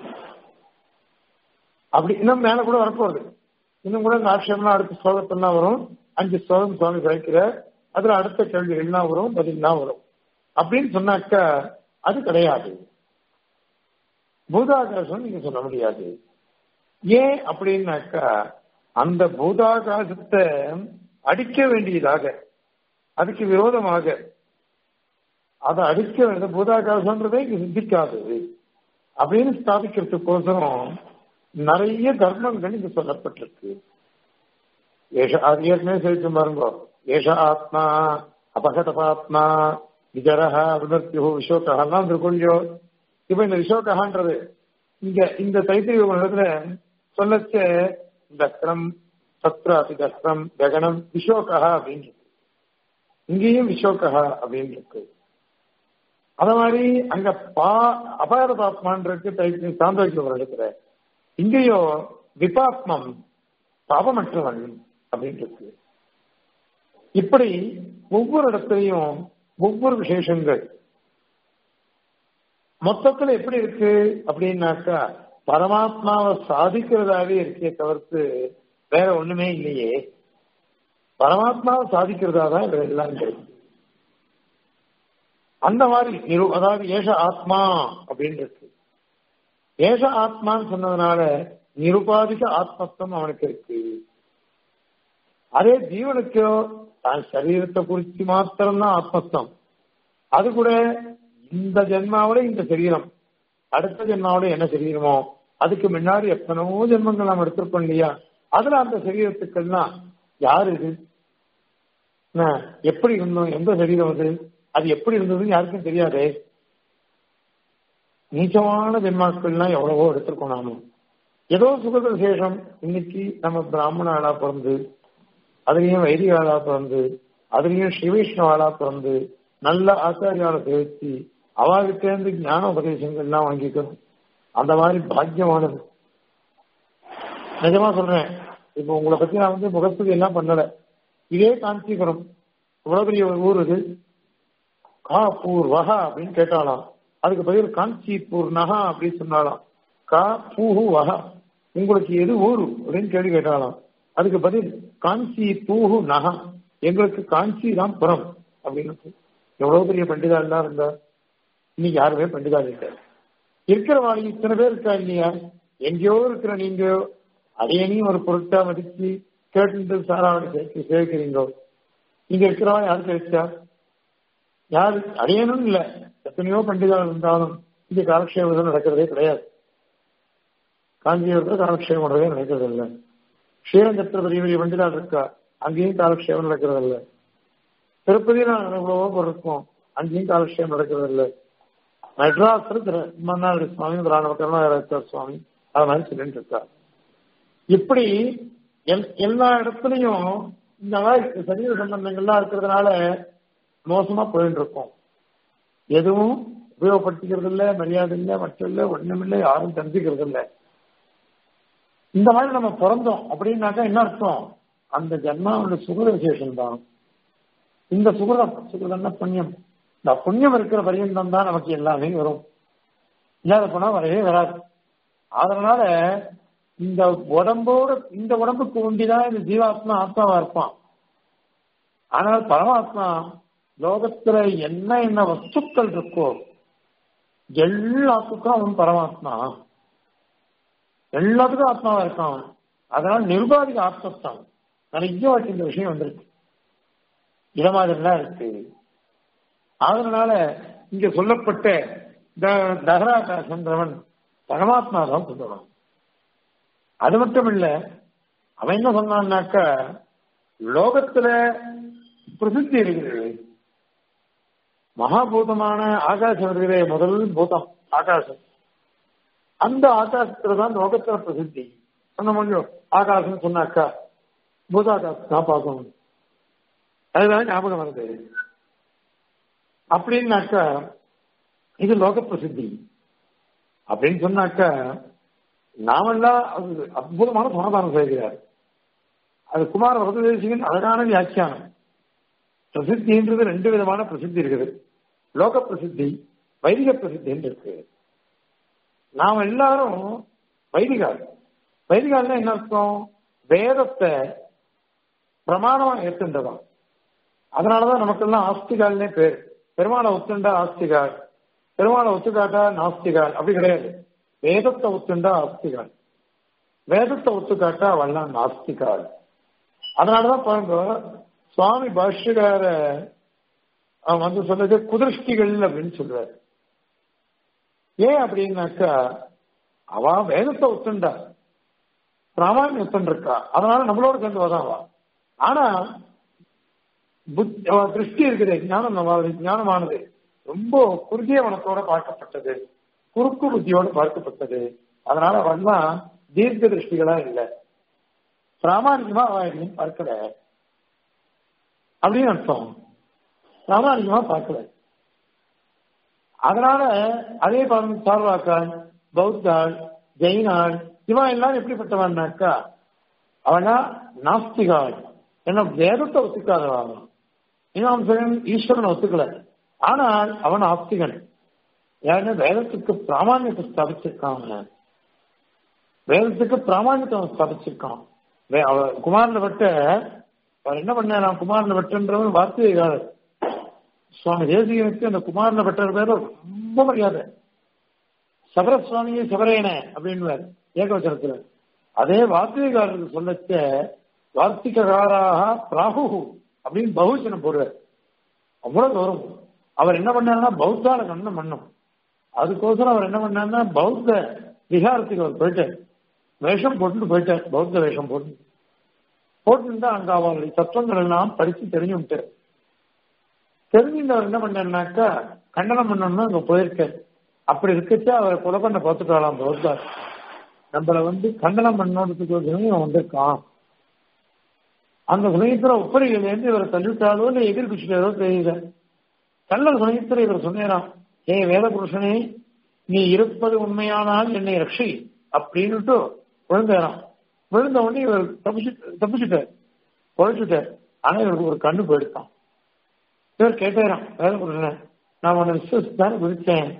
அப்படி இன்னும் மேல கூட வரப்போகுது இன்னும் கூட இந்த ஆட்சேபம்லாம் அடுத்த ஸ்லோகத்தெல்லாம் வரும் அஞ்சு ஸ்லோகம் சுவாமி கிடைக்கிற அதுல அடுத்த கேள்விகள்லாம் வரும் பதில்லாம் வரும் அப்படின்னு சொன்னாக்கா அது கிடையாது பூதாகாசம் நீங்க சொல்ல முடியாது ஏன் அப்படின்னாக்கா அந்த பூதாகாசத்தை அடிக்க வேண்டியதாக அதுக்கு விரோதமாக அதை அடிக்க வேண்டிய பூதாகாசம்ன்றதே இங்க சித்திக்காது அப்படின்னு ஸ்தாபிக்கிறதுக்கோசரம் நிறைய தர்மங்கள் இங்க சொல்லப்பட்டிருக்கு ஏஷ அது ஏற்கனவே சொல்லிட்டு பாருங்க ஏஷ ஆத்மா அபகதபாத்மா விஜரஹ விமர்த்தியோ விஷோகெல்லாம் திருக்கொள்ளியோ இப்ப இந்த விஷோகன்றது இங்க இந்த தைத்திரிய இடத்துல சொல்லச்ச தஸ்திரம் சத்ராசி தஸ்திரம் ககனம் விஷோகா அப்படின்னு இருக்கு இங்கேயும் விஷோகா அப்படின்னு இருக்கு அத மாதிரி அங்க பா அபார பாப்மான் இருக்கு தைத்திய சாந்தோக்கிய ஒரு இடத்துல இங்கேயோ விபாத்மம் பாபமற்றவன் அப்படின்னு இருக்கு இப்படி ஒவ்வொரு இடத்துலையும் ஒவ்வொரு விசேஷங்கள் மொத்தத்துல எப்படி இருக்கு அப்படின்னாக்கா பரமாத்மாவை சாதிக்கிறதாவே இருக்கே தவிர்த்து வேற ஒண்ணுமே இல்லையே பரமாத்மாவை சாதிக்கிறதா தான் எல்லாம் இருக்கு அந்த மாதிரி நிரு அதாவது ஏஷ ஆத்மா அப்படின்னு இருக்கு ஏஷ ஆத்மான்னு சொன்னதுனால நிருபாதிக ஆத்மத்துவம் அவனுக்கு இருக்கு அதே ஜீவனுக்கோ தான் சரீரத்தை குறித்து மாத்திரம்தான் ஆத்மஸ்தம் அது கூட இந்த ஜென்மாவோட இந்த சரீரம் அடுத்த ஜென்மாவோட என்ன சரீரமோ அதுக்கு முன்னாடி எத்தனவோ ஜென்மங்கள் நாம் எடுத்திருக்கோம் இல்லையா அதுல அந்த சரீரத்துக்கெல்லாம் யாரு இது எப்படி இருந்தோம் எந்த சரீரம் அது அது எப்படி இருந்ததுன்னு யாருக்கும் தெரியாதே நீச்சமான ஜென்மாக்கள்லாம் எவ்வளவோ எடுத்திருக்கோம் நாமும் ஏதோ சுகத விசேஷம் இன்னைக்கு நம்ம பிராமண ஆளா பிறந்து அதுலயும் வைதிக ஆளா பிறந்து அதுலயும் ஸ்ரீவைஷ்ணவ பிறந்து நல்ல ஆச்சாரியால சேவிச்சு அவகிட்ட இருந்து ஞான உபதேசங்கள்லாம் வாங்கிக்கணும் அந்த மாதிரி பாக்கியமானது நிஜமா சொல்றேன் இப்போ உங்களை பத்தி நான் வந்து முகத்துக்கு எல்லாம் பண்ணல இதே காஞ்சிபுரம் இவ்வளவு பெரிய ஒரு ஊர் இது கா பூர் வஹா அப்படின்னு கேட்டாலாம் அதுக்கு பதில் காஞ்சிபூர் நகா அப்படின்னு சொன்னாலாம் கா பூஹு வஹா உங்களுக்கு எது ஊரு அப்படின்னு கேள்வி கேட்டாலாம் அதுக்கு பதில் காஞ்சி பூஹு நகா எங்களுக்கு காஞ்சி தான் புறம் அப்படின்னு எவ்வளவு பெரிய பண்டிதா எல்லாம் இருந்தா இன்னைக்கு யாருமே பண்டிதா இல்லை இருக்கிற வாழி இத்தனை பேர் இருக்கா இல்லையா எங்கேயோ இருக்கிற நீங்க அதையனையும் ஒரு பொருட்டா மதிச்சு கேட்டு சாராவணி சேர்த்து சேர்க்கிறீங்க இங்க இருக்கிறவா யாரு கிடைச்சா யாரு அடையணும் இல்ல எத்தனையோ பண்டிதர்கள் இருந்தாலும் இங்க காலக்ஷேபம் நடக்கிறதே கிடையாது காஞ்சிபுரத்தில் காலக்ஷேபம் பண்றதே நடக்கிறது இல்லை ஸ்ரீரங்கத்தில் பெரிய பெரிய பண்டிதாள் இருக்கா அங்கேயும் காலக்ஷேபம் நடக்கிறது இல்லை திருப்பதியில் நாங்கள் எவ்வளவோ பொருட்போம் அங்கேயும் காலக்ஷேபம் நடக்கிறது இல்லை மெட்ராஸில் திரு மன்னாடி சுவாமி திராணவக்கரணாச்சார் சுவாமி அது மாதிரி சொல்லிட்டு இருக்கா இப்படி எல்லா இடத்துலையும் இந்த மாதிரி சரீர சம்பந்தங்கள்லாம் இருக்கிறதுனால மோசமா போயிட்டு இருக்கோம் எதுவும் உபயோகப்படுத்திக்கிறது இல்லை மரியாதை இல்லை மற்ற இல்லை ஒண்ணும் இல்லை யாரும் தெரிஞ்சுக்கிறது இல்லை இந்த மாதிரி நம்ம பிறந்தோம் அப்படின்னாக்கா என்ன அர்த்தம் அந்த ஜென்மாவோட சுகர விசேஷம் தான் இந்த சுகரம் சுகரம்னா புண்ணியம் இந்த புண்ணியம் இருக்கிற பரியந்தம் தான் நமக்கு எல்லாமே வரும் இல்லாத போனா வரவே வராது அதனால இந்த உடம்போட இந்த உடம்புக்கு உண்டிதான் இந்த ஜீவாத்மா ஆத்மாவா இருப்பான் ஆனால் பரமாத்மா லோகத்துல என்ன என்ன வஸ்துக்கள் இருக்கோ எல்லாத்துக்கும் அவன் பரமாத்மா எல்லாத்துக்கும் ஆத்மாவா இருக்கான் அவன் அதனால நிர்வாதிக ஆத்மஸ்தான் நிறைய வாட்டி இந்த விஷயம் வந்திருக்கு இத மாதிரிலாம் இருக்கு அதனால இங்க சொல்லப்பட்ட தகராகாசன்றவன் பரமாத்மா தான் சொல்லுவான் அது மட்டும் இல்ல அவன் என்ன சொன்னான்னாக்க லோகத்துல பிரசித்தி இருக்கிறது மகாபூதமான ஆகாசம் இருக்கிற முதல் பூதம் ஆகாசம் அந்த ஆகாசத்துல தான் லோகத்துல பிரசித்தி சொன்ன முடியும் ஆகாசம் சொன்னாக்கா பூதாகாசம் தான் பார்க்கணும் அதுதான் ஞாபகம் வருது அப்படின்னாக்கா இது லோக பிரசித்தி அப்படின்னு சொன்னாக்கா நாமெல்லாம் அது அற்புதமான சமாதானம் செய்கிறார் அது குமார வரதேசிகன் அழகான வியாக்கியானம் பிரசித்தின்றது ரெண்டு விதமான பிரசித்தி இருக்குது லோக பிரசித்தி வைதிக பிரசித்தின்னு இருக்கு நாம் எல்லாரும் வைதிகால் வைதிகால்னா என்ன அர்த்தம் வேதத்தை பிரமாணமா ஏற்றுன்றதான் அதனாலதான் நமக்கெல்லாம் ஆஸ்திகால்னே பேர் பெருமாளை ஒத்துண்டா ஆஸ்திகால் பெருமாளை ஒத்துக்காட்டா நாஸ்திகால் அப்படி கிடையாது வேதத்தை ஒத்துண்டா ஆஸ்திகால் வேதத்தை ஒத்துக்காட்டா அவெல்லாம் நாஸ்திகால் அதனாலதான் பாருங்க சுவாமி பாஷ்யகார அவன் வந்து சொன்னது குதிருஷ்டிகள் அப்படின்னு சொல்றாரு ஏன் அப்படின்னாக்கா அவன் வேதத்தை ஒத்துண்டா பிராமணியம் ஒத்துண்டிருக்கா அதனால நம்மளோட சேர்ந்து வதாவா ஆனா திருஷ்டி இருக்குது ஞானம் ஞானமானது ரொம்ப குறுகிய மனத்தோட பார்க்கப்பட்டது குறுக்கு புத்தியோட பார்க்கப்பட்டது அதனால அவன்லாம் தீர்க்க திருஷ்டிகளா இல்லை பிராமணிகமா அவன் எதையும் பார்க்கல அப்படின்னு அர்த்தம் பிராமணிகமா பார்க்கல அதனால அதே சார்வாக்கால் பௌத்தாள் ஜெயினாள் இவன் எல்லாம் எப்படிப்பட்டவன்னாக்கா அவனா நாஸ்திகாள் என்ன வேதத்தை ஒத்துக்காதவன் மீமாம்சகன் ஈஸ்வரனை ஒத்துக்கல ஆனால் அவன் ஆஸ்திகன் யாருன்னா வேதத்துக்கு பிராமணியத்தை ஸ்தாபிச்சிருக்கான் வேதத்துக்கு பிராமணியத்தை ஸ்தாபிச்சிருக்கான் குமாரில் பட்ட அவர் என்ன பண்ண குமாரில் பட்டன்றவன் வார்த்தைகாரர் சுவாமி தேசிகனுக்கு அந்த குமாரில் பட்டர் பேர ரொம்ப மரியாதை சபர சுவாமியே சபரேன அப்படின்னு ஏகவச்சனத்துல அதே வார்த்தைகாரருக்கு சொல்லச்ச வார்த்திகாராக பிராகு அப்படின்னு பகுஜனம் போடுவார் அவ்வளவு தூரம் அவர் என்ன பண்ணாருன்னா பௌத்தால கண்ணம் பண்ணும் அதுக்கோசரம் அவர் என்ன பண்ணாருன்னா பௌத்த விகாரத்துக்கு அவர் போயிட்டார் வேஷம் போட்டுட்டு போயிட்டார் பௌத்த வேஷம் போட்டு போட்டு அங்க அவருடைய தத்துவங்கள் எல்லாம் படிச்சு தெரிஞ்சு விட்டார் தெரிஞ்சு அவர் என்ன பண்ணாருனாக்கா கண்டனம் பண்ணணும்னு அங்க போயிருக்காரு அப்படி இருக்கச்சா அவரை கொலை பண்ண பார்த்துட்டாலாம் பௌத்தார் நம்மளை வந்து கண்டனம் பண்ணணுன்றதுக்கு ஒரு சமயம் வந்திருக்கான் அந்த சமயத்துல ஒப்பரிகளிலிருந்து இவரை தள்ளிவிட்டாலோ இல்லை எதிர்பிச்சுட்டாரோ தெரியல கள்ளல் சமயத்துல இவர் சொன்னாராம் ஏ வேத புருஷனே நீ இருப்பது உண்மையானால் என்னை ரட்சி அப்படின்னுட்டு விழுந்தாராம் விழுந்த உடனே இவர் தப்பிச்சு தப்பிச்சுட்டார் பொழைச்சுட்டார் ஆனா இவருக்கு ஒரு கண்ணு போயிடுத்தான் இவர் கேட்டாராம் வேத புருஷனை நான் உன்னை விசுவசித்து தானே விழிச்சேன்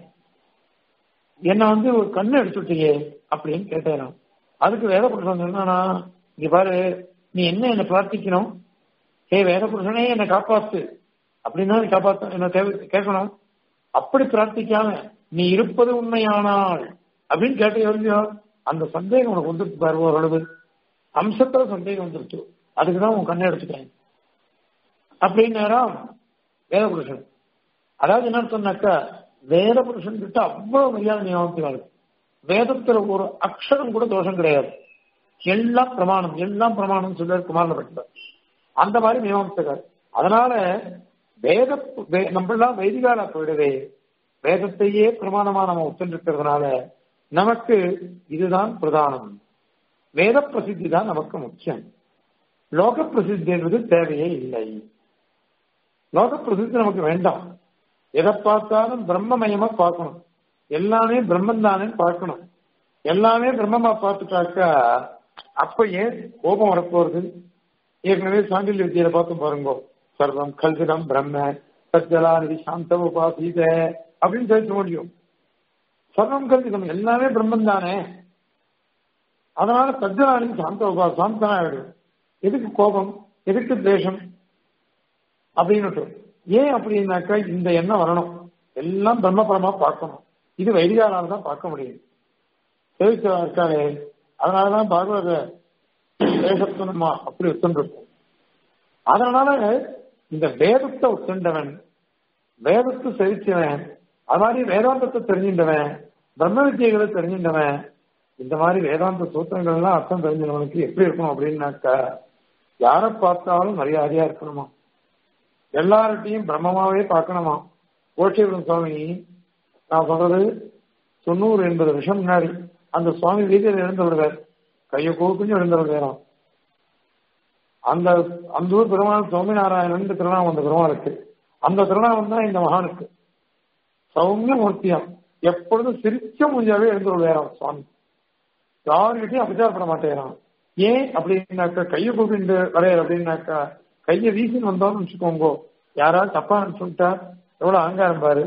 என்ன வந்து ஒரு கண்ணு எடுத்துட்டீங்க அப்படின்னு கேட்டாராம் அதுக்கு வேத புருஷன் என்னன்னா இங்க பாரு நீ என்ன என்ன பிரார்த்திக்கணும் ஏ வேத புருஷனே என்னை காப்பாத்து அப்படின்னா நீ காப்பாத்த என்ன தேவை கேட்கணும் அப்படி பிரார்த்திக்காம நீ இருப்பது உண்மையானால் அப்படின்னு கேட்ட எவ்வளோ அந்த சந்தேகம் உனக்கு வந்துருக்கு பாரு ஓரளவு அம்சத்துல சந்தேகம் வந்துருச்சு அதுக்குதான் உன் கண்ணை எடுத்துட்டேன் அப்படின்னாராம் வேத புருஷன் அதாவது என்ன சொன்னாக்கா வேத புருஷன் கிட்ட அவ்வளவு மரியாதை ஞாபகத்துக்கு வேதத்துல ஒரு அக்ஷரம் கூட தோஷம் கிடையாது எல்லாம் பிரமாணம் எல்லாம் பிரமாணம் சொல்ல குமாரப்பட்டார் அந்த மாதிரி மீமாம்சகர் அதனால வேத நம்மளாம் வைதிகால போயிடவே வேதத்தையே பிரமாணமா நம்ம ஒத்துருக்கிறதுனால நமக்கு இதுதான் பிரதானம் வேத பிரசித்தி தான் நமக்கு முக்கியம் லோக பிரசித்தி என்பது தேவையே இல்லை லோக பிரசித்தி நமக்கு வேண்டாம் எதை பார்த்தாலும் பிரம்மமயமா பார்க்கணும் எல்லாமே பிரம்மன் தானே பார்க்கணும் எல்லாமே பிரம்மமா பார்த்துட்டாக்கா அப்ப ஏன் கோபம் வரப்போறது ஏற்கனவே சாண்டில் வித்தியில பார்த்து பாருங்க சர்வம் கல்விதம் பிரம்ம சஜலாநிதி சாந்த உபாசீத அப்படின்னு சொல்ல முடியும் சர்வம் கல்விதம் எல்லாமே பிரம்மன் தானே அதனால சஜலாநிதி சாந்த உபா சாந்தனா ஆயிடும் எதுக்கு கோபம் எதுக்கு தேசம் அப்படின்னு ஏன் அப்படின்னாக்கா இந்த எண்ணம் வரணும் எல்லாம் பிரம்மபரமா பார்க்கணும் இது வைதிகாரால தான் பார்க்க முடியும் சேவிச்சவா இருக்காளே அதனாலதான் பாகவத தேசத்துனமா அப்படி ஒத்துண்டிருக்கும் அதனால இந்த வேதத்தை ஒத்துண்டவன் வேதத்தை செவிச்சவன் அது மாதிரி வேதாந்தத்தை தெரிஞ்சின்றவன் பிரம்ம வித்தியைகளை தெரிஞ்சின்றவன் இந்த மாதிரி வேதாந்த சூத்திரங்கள் எல்லாம் அர்த்தம் தெரிஞ்சவனுக்கு எப்படி இருக்கணும் அப்படின்னாக்கா யாரை பார்த்தாலும் மரியாதையா இருக்கணுமா எல்லார்ட்டையும் பிரம்மமாவே பார்க்கணுமா கோஷேபுரம் சுவாமி நான் சொல்றது தொண்ணூறு எண்பது வருஷம் முன்னாடி அந்த சுவாமி வீதியில் இழந்து விடுவார் கையை கூப்பிஞ்சு இழந்து விடுவாராம் அந்த அந்த ஊர் பெருமாள் சுவாமிநாராயணன் திருநாமம் அந்த பெருமாள் இருக்கு அந்த திருநாமம் தான் இந்த மகானுக்கு சௌமிய மூர்த்தியம் எப்பொழுதும் சிரிச்ச முடிஞ்சாவே எழுந்து விடுவாராம் சுவாமி யாருக்கிட்டையும் அபிச்சாரப்பட மாட்டேறான் ஏன் அப்படின்னாக்கா கையை கூப்பிட்டு வரையர் அப்படின்னாக்கா கையை வீசின்னு வந்தோம்னு வச்சுக்கோங்க யாராவது தப்பா சொல்லிட்டா எவ்வளவு அகங்காரம் பாரு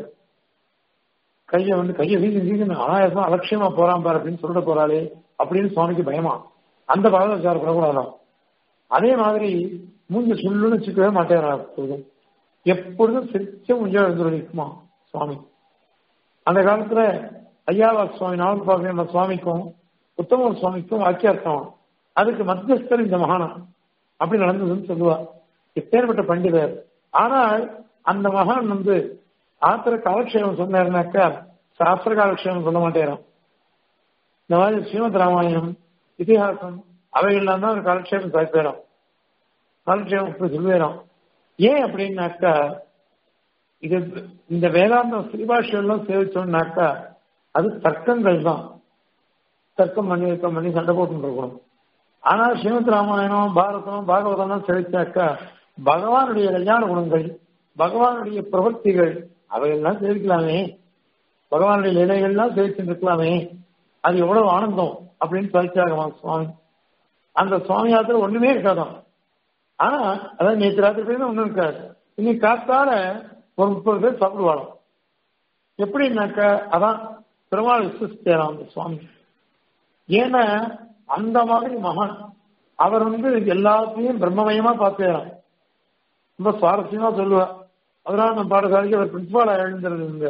கையை வந்து கையை வீசி வீசி அனாயாசம் அலட்சியமா போறான் பாரு அப்படின்னு சொல்லிட்டு போறாளே அப்படின்னு சுவாமிக்கு பயமா அந்த பாகம் விசாரப்படக்கூடாதான் அதே மாதிரி மூஞ்சி சொல்லுன்னு வச்சுக்கவே மாட்டேன் எப்பொழுதும் சிரிச்ச முடிஞ்சா எழுந்துருக்குமா சுவாமி அந்த காலத்துல ஐயாவா சுவாமி நாவல் சுவாமிக்கும் உத்தம சுவாமிக்கும் வாக்கியார்த்தம் அதுக்கு மத்தியஸ்தர் இந்த மகானா அப்படி நடந்ததுன்னு சொல்லுவா எப்பேற்பட்ட பண்டிதர் ஆனால் அந்த மகான் வந்து ஆத்திர காலக்ஷேபம் சொன்னாருனாக்கா சாஸ்திர காலக்ஷேபம் சொல்ல மாட்டேறான் இந்த மாதிரி ஸ்ரீமத் ராமாயணம் இதிகாசம் அவையெல்லாம் தான் காலக்ஷேபம் சாய்ப்பேறோம் காலக்ஷேபம் இப்படி சொல்லுவேறோம் ஏன் அப்படின்னாக்கா இது இந்த வேதாந்தம் ஸ்ரீபாஷெல்லாம் சேவிச்சோம்னாக்கா அது தர்க்கங்கள் தான் தர்க்கம் பண்ணி தர்க்கம் பண்ணி சண்டை போட்டு இருக்கணும் ஆனா ஸ்ரீமத் ராமாயணம் பாரதம் பாகவதம் சேவிச்சாக்கா பகவானுடைய கல்யாண குணங்கள் பகவானுடைய பிரவர்த்திகள் அவையெல்லாம் சேவிக்கலாமே பகவானுடைய நிலைகள்லாம் சேவிச்சுருக்கலாமே அது எவ்வளவு ஆனந்தம் அப்படின்னு சொல்லிச்சாகமா சுவாமி அந்த சுவாமியாத்துல ஒண்ணுமே இருக்காதான் ஆனா அதான் நேற்று ராத்திரி போய் ஒண்ணும் இருக்காது இன்னைக்கு காத்தால ஒரு முப்பது பேர் சாப்பிடுவாளாம் எப்படின்னாக்கா அதான் பெருமாள் விசுவாசிக்கிறான் அந்த சுவாமி ஏன்னா அந்த மாதிரி மகான் அவர் வந்து எல்லாத்தையும் பிரம்மமயமா பார்த்துக்கிறான் ரொம்ப சுவாரஸ்யமா சொல்லுவா அதனால நம்ம பாடசாலைக்கு அவர் பிரின்சிபாலா எழுந்திருந்த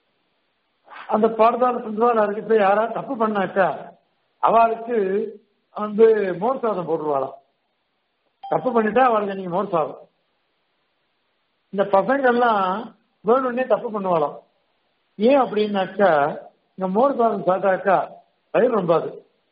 அந்த பாடசாலை பிரின்சிபாலா இருக்கிற யாரா தப்பு பண்ணாக்கா அவளுக்கு வந்து மோர் சாதம் போட்டுருவாளாம் தப்பு பண்ணிட்டா அவளுக்கு நீங்க மோர் சாதம் இந்த பசங்கள்லாம் வேணும்னே தப்பு பண்ணுவாளாம் ஏன் அப்படின்னாக்கா இந்த மோர் சாதம் சாப்பிட்டாக்கா வயிறு ரொம்பாது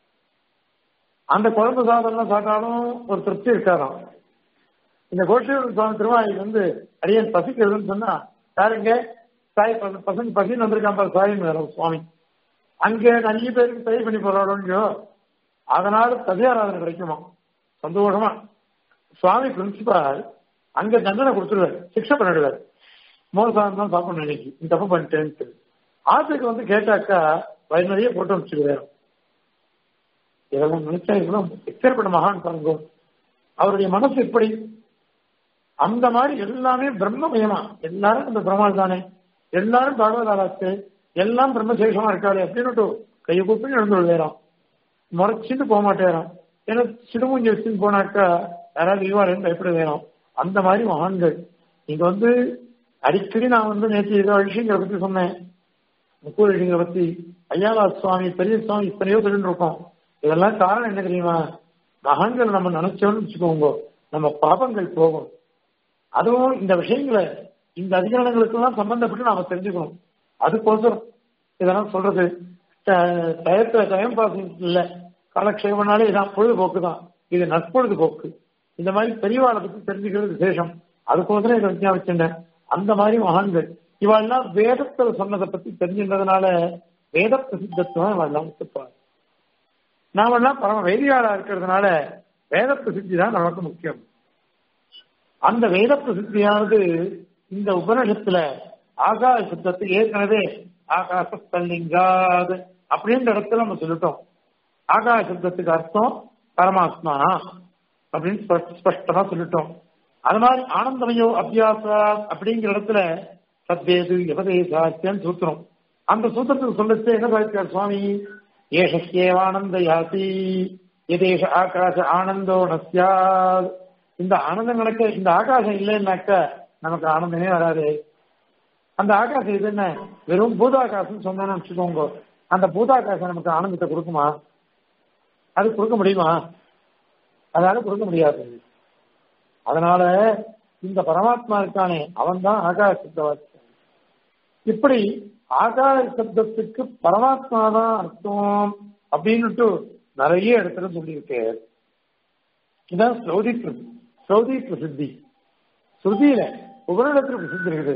அந்த குழம்பு சாதம்லாம் சாப்பிட்டாலும் ஒரு திருப்தி இருக்காராம் இந்த கோஷூர் சுவாமி திருவாய்க்கு வந்து அடியன் பசிக்கிறதுன்னு சொன்னா யாருங்க சாய் பசங்க பசின்னு வந்திருக்கான் பாரு சாயின்னு வேற சுவாமி அங்க நிறைய பேருக்கு தயவு பண்ணி போறாளோ அதனால ததியாராதனை கிடைக்குமா சந்தோஷமா சுவாமி பிரின்சிபால் அங்க தண்டனை கொடுத்துருவாரு சிக்ஷை பண்ணிடுவாரு மோர் சாதம் தான் சாப்பிடணும் இன்னைக்கு இந்த தப்பு பண்ணிட்டேன்ட்டு ஆத்துக்கு வந்து கேட்டாக்கா வயிறு நிறைய போட்டு வச்சுக்கிறாரு இதெல்லாம் நினைச்சா இதெல்லாம் எப்பேற்பட்ட மகான் பாருங்க அவருடைய மனசு எப்படி அந்த மாதிரி எல்லாமே பிரம்மமயமா எல்லாரும் இந்த பிரம்மாள் தானே எல்லாரும் பகவதாராத்து எல்லாம் பிரம்மசேஷமா இருக்காளே அப்படின்னு கையை கூப்பி நடந்து விழுவேறான் முறைச்சிட்டு போக மாட்டேறான் ஏன்னா சிடுமூஞ்சி வச்சுன்னு போனாக்கா யாராவது இவாருன்னு பயப்பட வேணும் அந்த மாதிரி மகான்கள் நீங்க வந்து அடிக்கடி நான் வந்து நேற்று ஏதோ விஷயங்களை பத்தி சொன்னேன் முக்கூர் விஷயங்களை பத்தி ஐயாவா சுவாமி பெரிய சுவாமி இத்தனையோ சொல்லிட்டு இருக்கோம் இதெல்லாம் காரணம் என்ன தெரியுமா மகான்கள் நம்ம நினைச்சோம்னு வச்சுக்கோங்க நம்ம பாபங்கள் போகும் அதுவும் இந்த விஷயங்களை இந்த அதிகாரங்களுக்கு எல்லாம் சம்பந்தப்பட்டு நாம தெரிஞ்சுக்கணும் அதுக்கோசரம் இதெல்லாம் சொல்றது டயத்துல டைம் பாசிங் இல்ல காலக்ஷேபனாலே இதான் பொழுதுபோக்கு தான் இது நற்பொழுதுபோக்கு இந்த மாதிரி பெரியவாளை பத்தி தெரிஞ்சுக்கிறது விசேஷம் அதுக்கோசரம் இதை விஞ்ஞாபிச்சேன் அந்த மாதிரி மகான்கள் இவாள்லாம் வேதத்தில் சொன்னதை பத்தி தெரிஞ்சின்றதுனால வேத பிரசித்தத்துவம் இவாள்லாம் ஒத்துப்பாங்க நாமெல்லாம் பரம வேதிகாரா இருக்கிறதுனால வேத பிரசித்தி தான் நமக்கு முக்கியம் அந்த வேத பிரசித்தியானது இந்த உபநிஷத்துல ஆகாய சித்தத்தை ஏற்கனவே ஆகாச தல்லிங்காது அப்படின்ற இடத்துல நம்ம சொல்லிட்டோம் ஆகாய சித்தத்துக்கு அர்த்தம் பரமாத்மா அப்படின்னு ஸ்பஷ்ட- ஸ்பஷ்டமா சொல்லிட்டோம் அது மாதிரி ஆனந்தமயோ அபியாசா அப்படிங்கிற இடத்துல சத்வேது எபதேசாத்தியம் சூத்திரம் அந்த சூத்திரத்துக்கு சொல்லச்சு என்ன சாதிச்சார் சுவாமி ஏஷஸ்யேவானந்த யாசி எதேஷ ஆகாச ஆனந்தோ நஸ்யாத் இந்த ஆனந்தம் நடக்க இந்த ஆகாசம் இல்லைன்னாக்க நமக்கு ஆனந்தமே வராது அந்த ஆகாசம் இது என்ன வெறும் பூதாகாசம் சொன்னோம்னு வச்சுக்கோங்க அந்த பூதாகாசம் நமக்கு ஆனந்தத்தை கொடுக்குமா அது கொடுக்க முடியுமா அதால கொடுக்க முடியாது அதனால இந்த பரமாத்மா இருக்கானே அவன் தான் ஆகாச சப்தவாச்சி இப்படி ஆகார சப்தத்துக்கு பரமாத்மா தான் அர்த்தம் அப்படின்னுட்டு நிறைய இடத்துல சொல்லியிருக்கு இதான் ஸ்ரௌதி பிரசி- ஸ்ரௌதி பிரசித்தி ஸ்ருதியில உபரிடத்துல பிரசித்தி இருக்குது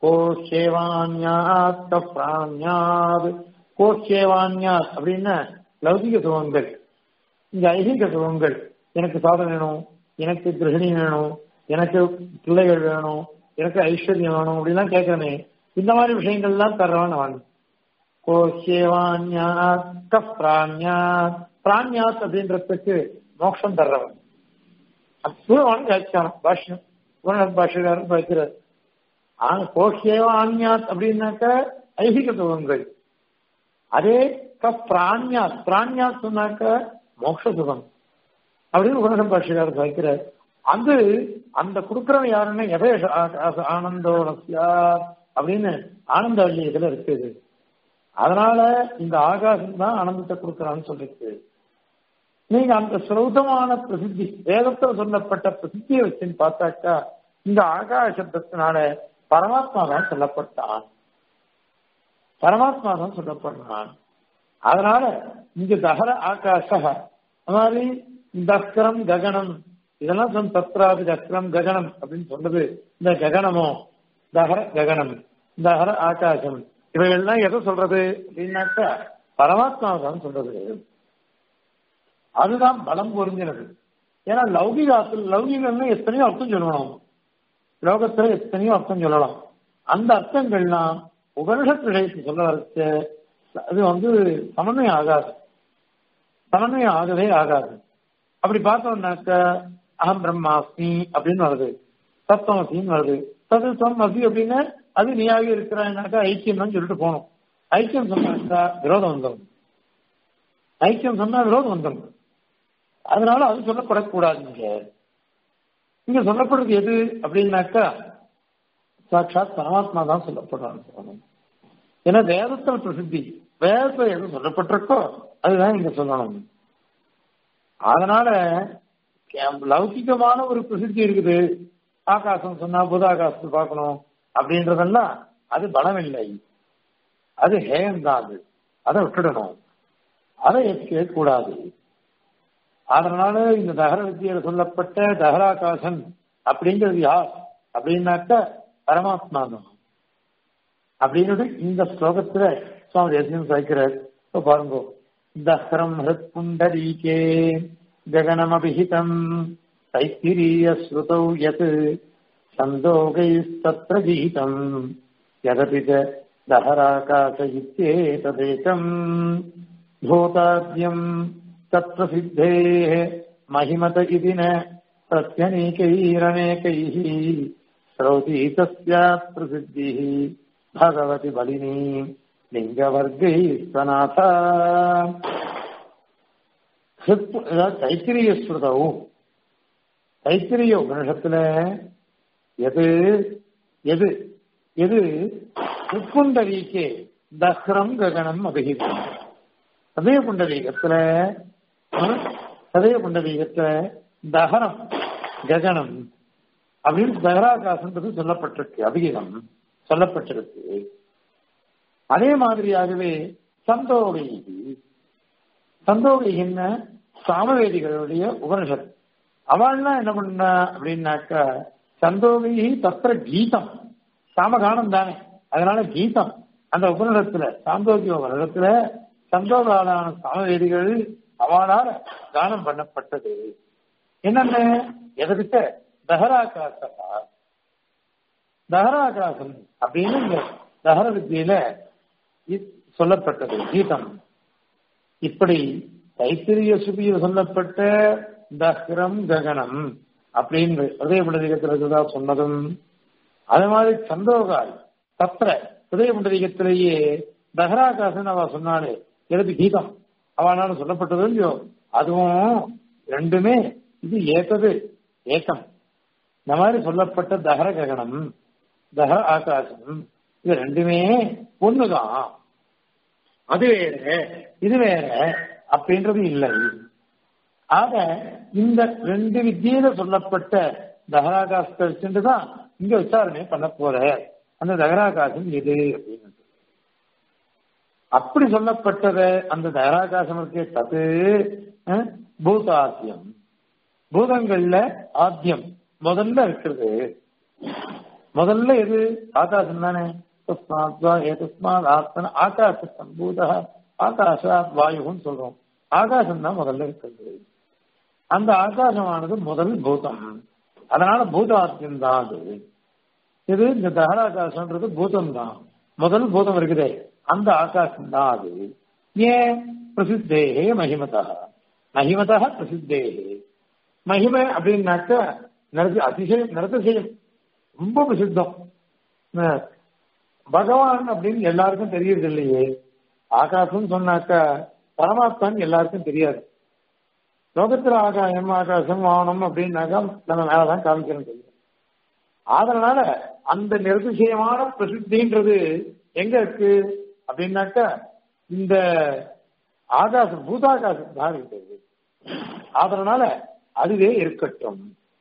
கோஷேவான்யாத் பிராண்யாத் கோஷேவான்யாத் அப்படின்னா லௌகிக சுகங்கள் இந்த ஐகிக சுகங்கள் எனக்கு சாதம் வேணும் எனக்கு கிரகிணி வேணும் எனக்கு பிள்ளைகள் வேணும் எனக்கு ஐஸ்வர்யம் வேணும் அப்படிலாம் கேட்கறனே இந்த மாதிரி விஷயங்கள்லாம் தர்றவன் அவன் கோஷேவான்யாத் கப்ராண்யாத் பிராண்யாத் அப்படின்றதுக்கு மோட்சம் தர்றவன் அற்புதமான வியாக்கியானம் பாஷ்யம் உணர் பாஷ்யக்காரன் வைக்கிறார் ஆனா கோஷேவ ஆன்யாத் அப்படின்னாக்க ஐகிக சுகங்கள் அதே க பிராண்யாத் பிராண்யாத் சொன்னாக்க மோட்ச சுகம் அப்படின்னு உணரம் பாஷ்யக்காரர் வைக்கிறார் அது அந்த கொடுக்கிறவன் யாருன்னா எதேஷ ஆகாச ஆனந்தோ நஸ்யா அப்படின்னு ஆனந்த வள்ளியத்துல இருக்குது அதனால இந்த ஆகாசம் தான் ஆனந்தத்தை கொடுக்கறான்னு சொல்லிருக்கு நீங்க அந்த சிரௌதமான பிரசித்தி வேதத்துல சொல்லப்பட்ட பிரசித்தியை வச்சுன்னு பார்த்தாக்கா இந்த ஆகாய சப்தத்தினால பரமாத்மா தான் சொல்லப்பட்டான் பரமாத்மா தான் சொல்லப்படுறான் அதனால இங்க தகர ஆகாச அது மாதிரி தஸ்கரம் ககனம் இதெல்லாம் சொன்ன தத்ராது தஸ்கரம் ககனம் அப்படின்னு சொல்றது இந்த ககனமோ தகர ககனம் தகர ஆகாசம் இவைகள்லாம் எதை சொல்றது அப்படின்னாக்கா பரமாத்மா தான் சொல்றது அதுதான் பலம் பொருந்தினது ஏன்னா லௌகிகாத்தில் லௌகிகம்னு எத்தனையோ அர்த்தம் சொல்லணும் லோகத்துல எத்தனையோ அர்த்தம் சொல்லலாம் அந்த அர்த்தங்கள்லாம் உபனிஷத் விஷயத்துக்கு சொல்ல வரைச்ச அது வந்து சமன்வயம் ஆகாது சமன்வயம் ஆகவே ஆகாது அப்படி பார்த்தோம்னாக்க அகம் பிரம்மாஸ்மி அப்படின்னு வருது தத்துவமசின்னு வருது தது துவம் அசி அப்படின்னா அது நீயாக இருக்கிறான்னாக்கா ஐக்கியம் சொல்லிட்டு போகணும் ஐக்கியம் சொன்னாக்கா விரோதம் வந்துடும் ஐக்கியம் சொன்னா விரோதம் வந்துடும் அதனால அது சொல்லப்படக்கூடாது இங்க இங்க சொல்லப்படுறது எது அப்படின்னாக்கா சாட்சாத் பரமாத்மா தான் சொல்லப்படுறான்னு சொல்லணும் ஏன்னா வேதத்தில் பிரசித்தி வேதத்தில் எது சொல்லப்பட்டிருக்கோ அதுதான் இங்க சொல்லணும் அதனால லௌகிகமான ஒரு பிரசித்தி இருக்குது ஆகாசம் சொன்னா புத ஆகாசத்தை பார்க்கணும் அப்படின்றதெல்லாம் அது பலம் இல்லை அது ஹேயம் தான் அது அதை விட்டுடணும் அதை ஏற்க கூடாது அதனால இந்த தகர வித்தியில சொல்லப்பட்ட தகராகாசன் அப்படிங்கிறது யார் அப்படின்னாக்க பரமாத்மா தான் அப்படின்னு இந்த ஸ்லோகத்துல சுவாமி தேசியம் சாய்க்கிறார் இப்ப பாருங்க தஹரம் ஹிருத் புண்டரீகே ஜகனமபிஹிதம் தைத்திரிய ஸ்ருதௌ யத் சந்தோகைஸ்தத்ர கீதம் யதபி ச दहराकाश इत्येतदेकम् भूताद्यम् तत्प्रसिद्धेः महिमत इति न प्रत्यनेकैरनेकैः श्रौती तस्यात् प्रसिद्धिः भगवति बलिनी लिङ्गवर्गैः स्वनाथ தைத்திரிய ஸ்ருதவு தைத்திரிய உபனிஷத்துல எது எது எது உட்குண்டரீக்கே தஹ்ரம் ககனம் அபிஹிதம் சதய புண்டரீகத்துல சதய புண்டரீகத்துல தஹரம் ககனம் அப்படின்னு தகராகாசன்றது சொல்லப்பட்டிருக்கு அபிகிதம் சொல்லப்பட்டிருக்கு அதே மாதிரியாகவே சந்தோகை சந்தோகை என்ன சாமவேதிகளுடைய உபனிஷத் அவள்லாம் என்ன பண்ண அப்படின்னாக்கா சந்தோகை தத்திர கீதம் சாமகானம் தானே அதனால கீதம் அந்த உபநிடத்துல சாந்தோக்கிய உபநிடத்துல சந்தோகாலான சாமவேதிகள் அவளால கானம் பண்ணப்பட்டது என்னென்ன எதற்கிட்ட தஹராகாசா தஹராகாசம் அப்படின்னு இந்த தஹர வித்தியில சொல்லப்பட்டது கீதம் இப்படி தைத்திரிய சுபியில் சொல்லப்பட்ட தஹ்ரம் ககனம் அப்படின்னு ஹிருதய புண்டரீகத்தில் சொன்னதும் அதே மாதிரி சந்தோகாய் தத்திர ஹிருதய புண்டரீகத்திலேயே தஹராகாசன் அவ சொன்னாலே எழுது கீதம் அவனால சொல்லப்பட்டது இல்லையோ அதுவும் ரெண்டுமே இது ஏத்தது ஏக்கம் இந்த மாதிரி சொல்லப்பட்ட தஹர ககனம் தஹர ஆகாசம் இது ரெண்டுமே ஒண்ணுதான் அது வேற இது வேற அப்படின்றது இல்லை ஆக இந்த ரெண்டு வித்தியில சொல்லப்பட்ட தகராகாசத்தை வச்சுட்டு தான் இங்க விசாரணை பண்ண போற அந்த தகராகாசம் எது அப்படின்னு அப்படி சொல்லப்பட்டத அந்த தகராகாசம் இருக்கே தது அஹ், பூதாசியம் பூதங்கள்ல ஆத்தியம் முதல்ல இருக்கிறது முதல்ல எது ஆகாசம் தானே தஸ்மாத் வா ஏதஸ்மாத் ஆத்மன ஆகாச சம்பூத ஆகாசாத் வாயுன்னு சொல்றோம் ஆகாசம் தான் முதல்ல இருக்கிறது அந்த ஆகாசமானது முதல் பூதம் அதனால பூதாத்தியம் தான் அது இது இந்த தகராகாசம்ன்றது பூதம் தான் முதல் பூதம் இருக்குதே அந்த ஆகாசம் தான் அது ஏன் பிரசித்தேகே மகிமதா மகிமதா பிரசித்தேகே மகிமை அப்படின்னாக்க நடத்து அதிசயம் நடத்தசெய்யும் ரொம்ப பிரசித்தம் அஹ் பகவான் அப்படின்னு எல்லாருக்கும் தெரியறது இல்லையே ஆகாசம் சொன்னாக்கா பரமாத்மான்னு எல்லாருக்கும் தெரியாது லோகத்துல ஆகாயம் ஆகாசம் வானம் அப்படின்னாக்கா நம்ம மேலதான் காமிக்கிறோம் தெரியும் அதனால அந்த நிர்திசயமான பிரசித்தின்றது எங்க இருக்கு அப்படின்னாக்கா இந்த ஆகாசம் பூதாகாசம் தான் இருக்கிறது அதனால அதுவே இருக்கட்டும்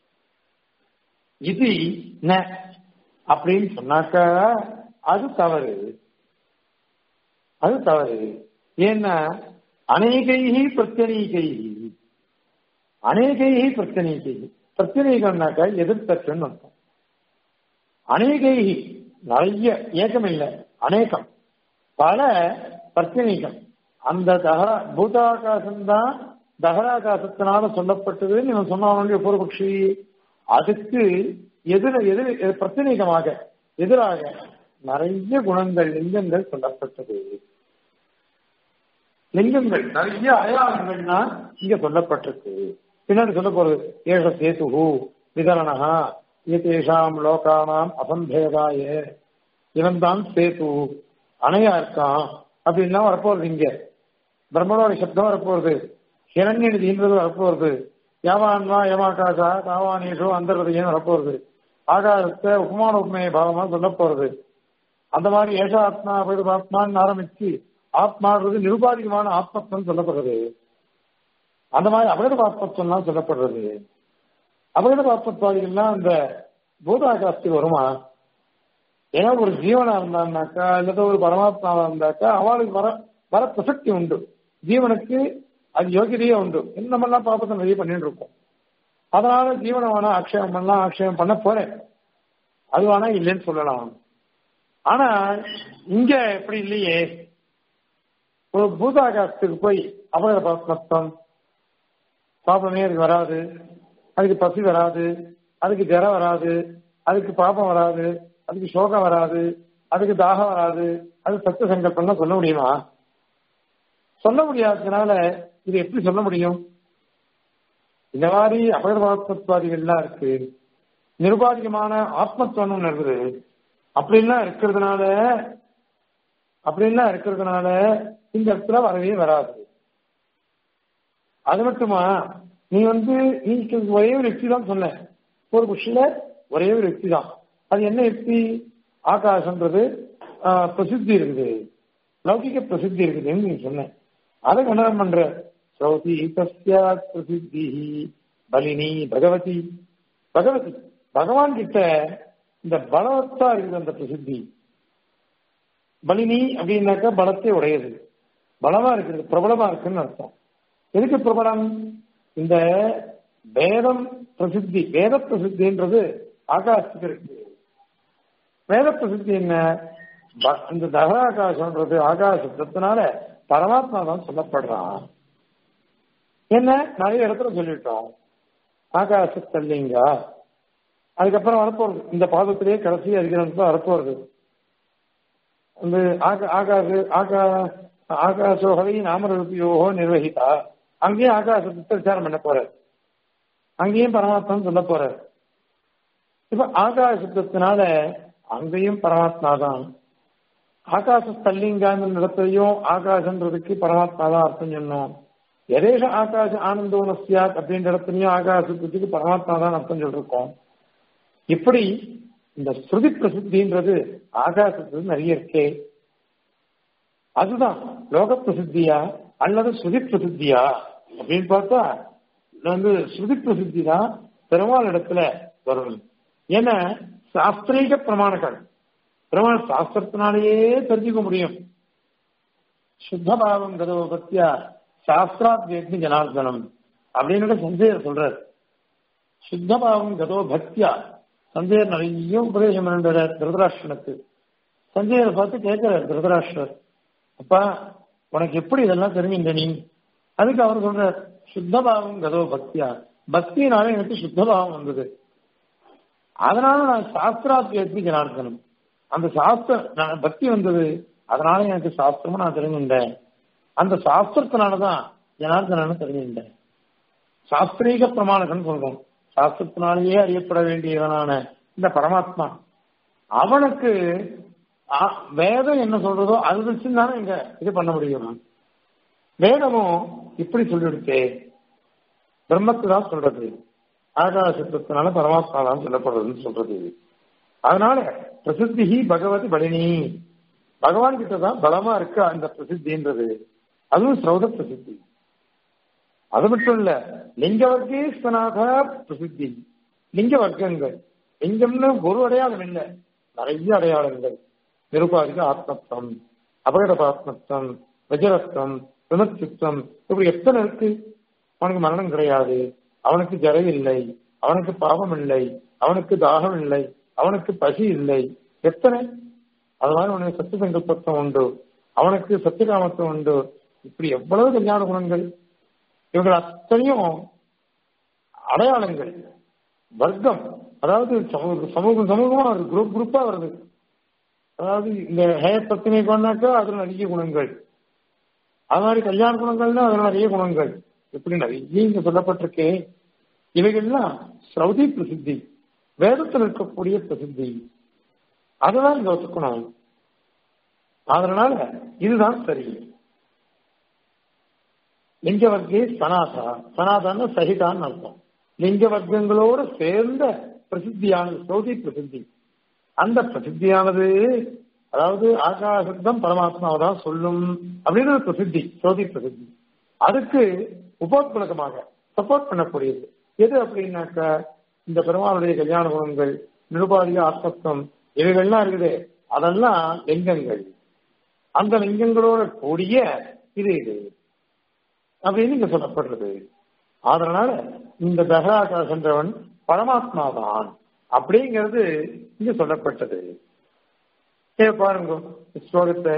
இது ந அப்படின்னு சொன்னாக்கா அது தவறு அது தவறு ஏன்னா அநேகைகி பிரச்சனைகைகி அநேகைகி பிரச்சனைகைகி பிரச்சனைகள்னாக்கா எதிர்த்தற்றுன்னு அர்த்தம் அநேகைகி நிறைய ஏக்கம் இல்லை அநேகம் பல பிரச்சனைகள் அந்த தகர பூதாகாசம் தான் தகராகாசத்தினால சொல்லப்பட்டது இவன் சொன்னாங்க பூர்வபக்ஷி அதுக்கு எதிர எதிர் பிரச்சனைகமாக எதிராக நிறைய குணங்கள் லிங்கங்கள் சொல்லப்பட்டது லிங்கங்கள் நிறைய அடையாளங்கள்னா இங்க சொல்லப்பட்டிருக்கு பின்னாடி சொல்ல போறது ஏஷ சேது விதரணா ஏதேஷாம் லோகானாம் அசம்பேதாய இவன் தான் சேது அணையா இருக்கான் அப்படின்லாம் வரப்போறது இங்க பிரம்மனோட சப்தம் வரப்போறது ஹிரண்ய நிதின்றது வரப்போறது யாவான்வா யமாகாசா தாவானேஷோ அந்தர்வதையும் வரப்போறது ஆகாசத்தை உபமான உண்மையை பாவமா சொல்ல போறது அந்த மாதிரி ஏஷ ஆத்மா ஆத்மான்னு ஆரம்பிச்சு ஆத்மான்றது நிருபாதிகமான ஆத்மத்துவம் சொல்லப்படுறது அந்த மாதிரி அபகட ஆத்மத்துவம்லாம் சொல்லப்படுறது அபகட ஆத்மத்வாதிகள்லாம் அந்த பூதாகாசத்துக்கு வருமா ஏன்னா ஒரு ஜீவனா இருந்தான்னாக்கா இல்ல ஒரு பரமாத்மாவா இருந்தாக்கா அவளுக்கு வர வர பிரசக்தி உண்டு ஜீவனுக்கு அது யோகியதையே உண்டு நம்ம எல்லாம் பாப்பத்தை நிறைய பண்ணிட்டு இருக்கோம் அதனால ஜீவனை வேணா ஆக்ஷேபம் பண்ணலாம் ஆக்ஷேபம் பண்ண போறேன் அது வேணா இல்லைன்னு சொல்லலாம் ஆனா இங்க எப்படி இல்லையே ஒரு பூதாகாசத்துக்கு போய் அபகர பாத்மத்தம் பாப்பமே அதுக்கு வராது அதுக்கு பசி வராது அதுக்கு ஜரம் வராது அதுக்கு பாப்பம் வராது அதுக்கு சோகம் வராது அதுக்கு தாகம் வராது அது சத்த சங்கல்பம்லாம் சொல்ல முடியுமா சொல்ல முடியாததுனால இது எப்படி சொல்ல முடியும் இந்த மாதிரி அபகர்வாத்மத்வாதிகள்லாம் இருக்கு நிருபாதிகமான ஆத்மத்துவம் இருக்குது அப்படின்லாம் இருக்கிறதுனால அப்படின்லாம் இருக்கிறதுனால இந்த இடத்துல வரவே வராது அது மட்டுமா நீ வந்து நீ ஒரே ஒரு யுக்தி தான் சொன்ன ஒரு புஷில ஒரே ஒரு யுக்தி தான் அது என்ன யுக்தி ஆகாசன்றது பிரசித்தி இருக்குது லௌகிக பிரசித்தி இருக்குதுன்னு நீ சொன்ன அதை கண்டனம் பண்ற சௌதி தஸ்யாத் பிரசித்தி பலினி பகவதி பகவதி பகவான் கிட்ட இந்த பலவத்தா இருக்குது அந்த பிரசித்தி பலினி அப்படின்னாக்கா பலத்தை உடையது பலமா இருக்குது பிரபலமா இருக்குன்னு அர்த்தம் எதுக்கு பிரபலம் இந்த வேதம் பிரசித்தி வேத பிரசித்தின்றது ஆகாசத்துக்கு இருக்கு வேத பிரசித்தி என்ன இந்த தகராகாசம்ன்றது ஆகாசத்தினால பரமாத்மா தான் சொல்லப்படுறான் என்ன நிறைய இடத்துல சொல்லிட்டோம் ஆகாசத்தல்லிங்க அதுக்கப்புறம் வரப்போறது இந்த பாதத்திலேயே கடைசி அதிகாரத்துல வரப்போறது இந்த ஆகாச ஆகா ஆகாசோகவை நாமரூபியோகோ நிர்வகித்தா அங்கேயும் ஆகாசத்தை விசாரம் பண்ண போறார் அங்கேயும் பரமாத்மான்னு சொல்ல போறார் இப்ப ஆகாச சப்தத்தினால அங்கேயும் பரமாத்மா தான் ஆகாச ஸ்தல்லிங்காந்த இடத்துலையும் ஆகாசன்றதுக்கு பரமாத்மா தான் அர்த்தம் சொன்னோம் எதேஷ ஆகாச ஆனந்தோனஸ்யாத் அப்படின்ற இடத்துலயும் ஆகாசத்துக்கு பரமாத்மா தான் அர்த்தம் சொல்லிருக்கோம் இப்படி இந்த ஸ்ருதி பிரசித்தின்றது ஆகாசத்துக்கு நிறைய இருக்கே அதுதான் லோக பிரசித்தியா அல்லது ஸ்ருதி பிரசித்தியா அப்படின்னு பார்த்தா வந்து ஸ்ருதி பிரசித்தி தான் பெருமாள் இடத்துல வரும் ஏன்னா சாஸ்திரீக பிரமாணங்கள் பெருமாள் சாஸ்திரத்தினாலேயே தெரிஞ்சுக்க முடியும் சுத்தபாவம் கதவ பத்தியா சாஸ்திராத்வேத்மி ஜனார்தனம் அப்படின்னு சஞ்சயர் சொல்றார் சுத்தபாவம் கதோ பக்தியா சஞ்சயர் நிறைய உபதேசம் பண்ணுறார் திருதராஷ்டனுக்கு சஞ்சயரை பார்த்து கேட்கிறார் திருதராஷ்டர் அப்பா உனக்கு எப்படி இதெல்லாம் தெரிஞ்சுங்க நீ அதுக்கு அவர் சொல்றார் சுத்தபாவம் கதோ பக்தியா பக்தினால எனக்கு சுத்தபாவம் வந்தது அதனால நான் சாஸ்திராத்வேத்மி ஜனார்தனம் அந்த சாஸ்திர நான் பக்தி வந்தது அதனால எனக்கு சாஸ்திரமும் நான் தெரிஞ்சுட்டேன் அந்த சாஸ்திரத்தினாலதான் ஜனார்தனன்னு தெரிஞ்சுட்டேன் சாஸ்திரீக பிரமாணங்கள் சொல்றோம் சாஸ்திரத்தினாலேயே அறியப்பட வேண்டியவனான இந்த பரமாத்மா அவனுக்கு வேதம் என்ன சொல்றதோ அது வச்சு தானே இங்க இது பண்ண முடியும் வேதமும் இப்படி சொல்லிடுச்சே பிரம்மத்து தான் சொல்றது ஆகாசத்தினால பரமாத்மா தான் சொல்லப்படுறதுன்னு சொல்றது அதனால பிரசித்தி பகவதி பலினி பகவான் கிட்ட தான் பலமா இருக்கு அந்த பிரசித்தின்றது அதுவும் ஸ்ரௌத பிரசித்தி அது மட்டும் இல்ல லிங்க வர்க்கேஸ்வனாக பிரசித்தி லிங்க வர்க்கங்கள் லிங்கம்னு ஒரு அடையாளம் இல்லை நிறைய அடையாளங்கள் நிருபாதிக ஆத்மத்துவம் அபகடபாத்மத்துவம் வஜரத்வம் விமர்சித்தம் இப்படி எத்தனை இருக்கு அவனுக்கு மரணம் கிடையாது அவனுக்கு ஜரை இல்லை அவனுக்கு பாவம் இல்லை அவனுக்கு தாகம் இல்லை அவனுக்கு பசி இல்லை எத்தனை அதனால அவனுக்கு சத்திய சங்கல்பத்துவம் உண்டு அவனுக்கு சத்தியகாமத்துவம் உண்டு இப்படி எவ்வளவு கல்யாண குணங்கள் இவர்கள் அத்தனையும் அடையாளங்கள் வர்க்கம் அதாவது சமூகம் சமூகமா வருது குரூப் குரூப்பா வருது அதாவது இந்த ஹேர் பத்தினை கொண்டாக்கா அதுல நிறைய குணங்கள் அது மாதிரி கல்யாண குணங்கள்னா அதுல நிறைய குணங்கள் இப்படி நிறைய இங்க சொல்லப்பட்டிருக்கே இவைகள்லாம் ஸ்ரௌதி பிரசித்தி வேதத்தில் இருக்கக்கூடிய பிரசித்தி அதுதான் இங்க ஒத்துக்கணும் அதனால இதுதான் சரி லிங்க வர்க்கே சனாதா சனாதான சகிதான்னு அர்த்தம் லிங்க வர்க்கங்களோடு சேர்ந்த பிரசித்தியானது சௌதி பிரசித்தி அந்த பிரசித்தியானது அதாவது ஆகாசத்தம் பரமாத்மாவை தான் சொல்லும் அப்படின்னு பிரசித்தி சௌதி பிரசித்தி அதுக்கு உபோத்பலகமாக சப்போர்ட் பண்ணக்கூடியது எது அப்படின்னாக்க இந்த பெருமாளுடைய கல்யாண குணங்கள் நிருபாதிக ஆத்மத்துவம் இவைகள்லாம் இருக்குது அதெல்லாம் லிங்கங்கள் அந்த லிங்கங்களோட கூடிய இது இது அப்படின்னு இங்க சொல்லப்படுறது அதனால இந்த தகராகாசன்றவன் பரமாத்மா தான் அப்படிங்கிறது இங்க சொல்லப்பட்டது பாருங்க ஸ்லோகத்தை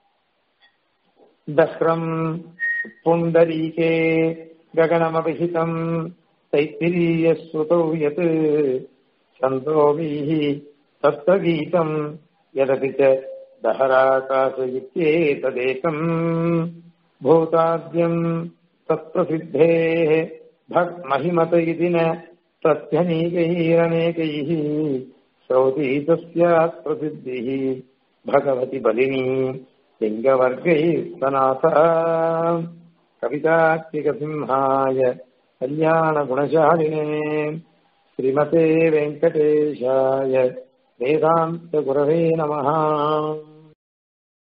தஹ்ரம் புண்டரீகே ககனமபிஹிதம் தைத்திரிய ஸ்ருதௌ யத் சந்தோபிः தத்தகீதம் யதபி ச दहराकाश इत्येतदेकम् भूताद्यम् तत्प्रसिद्धेः भक्महिमत इति न प्रत्यनीकैरनेकैः श्रौती तस्यात् प्रसिद्धिः भगवति बलिनी लिङ्गवर्गैः सनाथ कवितात्मिकसिंहाय कल्याणगुणशालिने श्रीमते वेङ्कटेशाय वेदान्तगुरवे नमः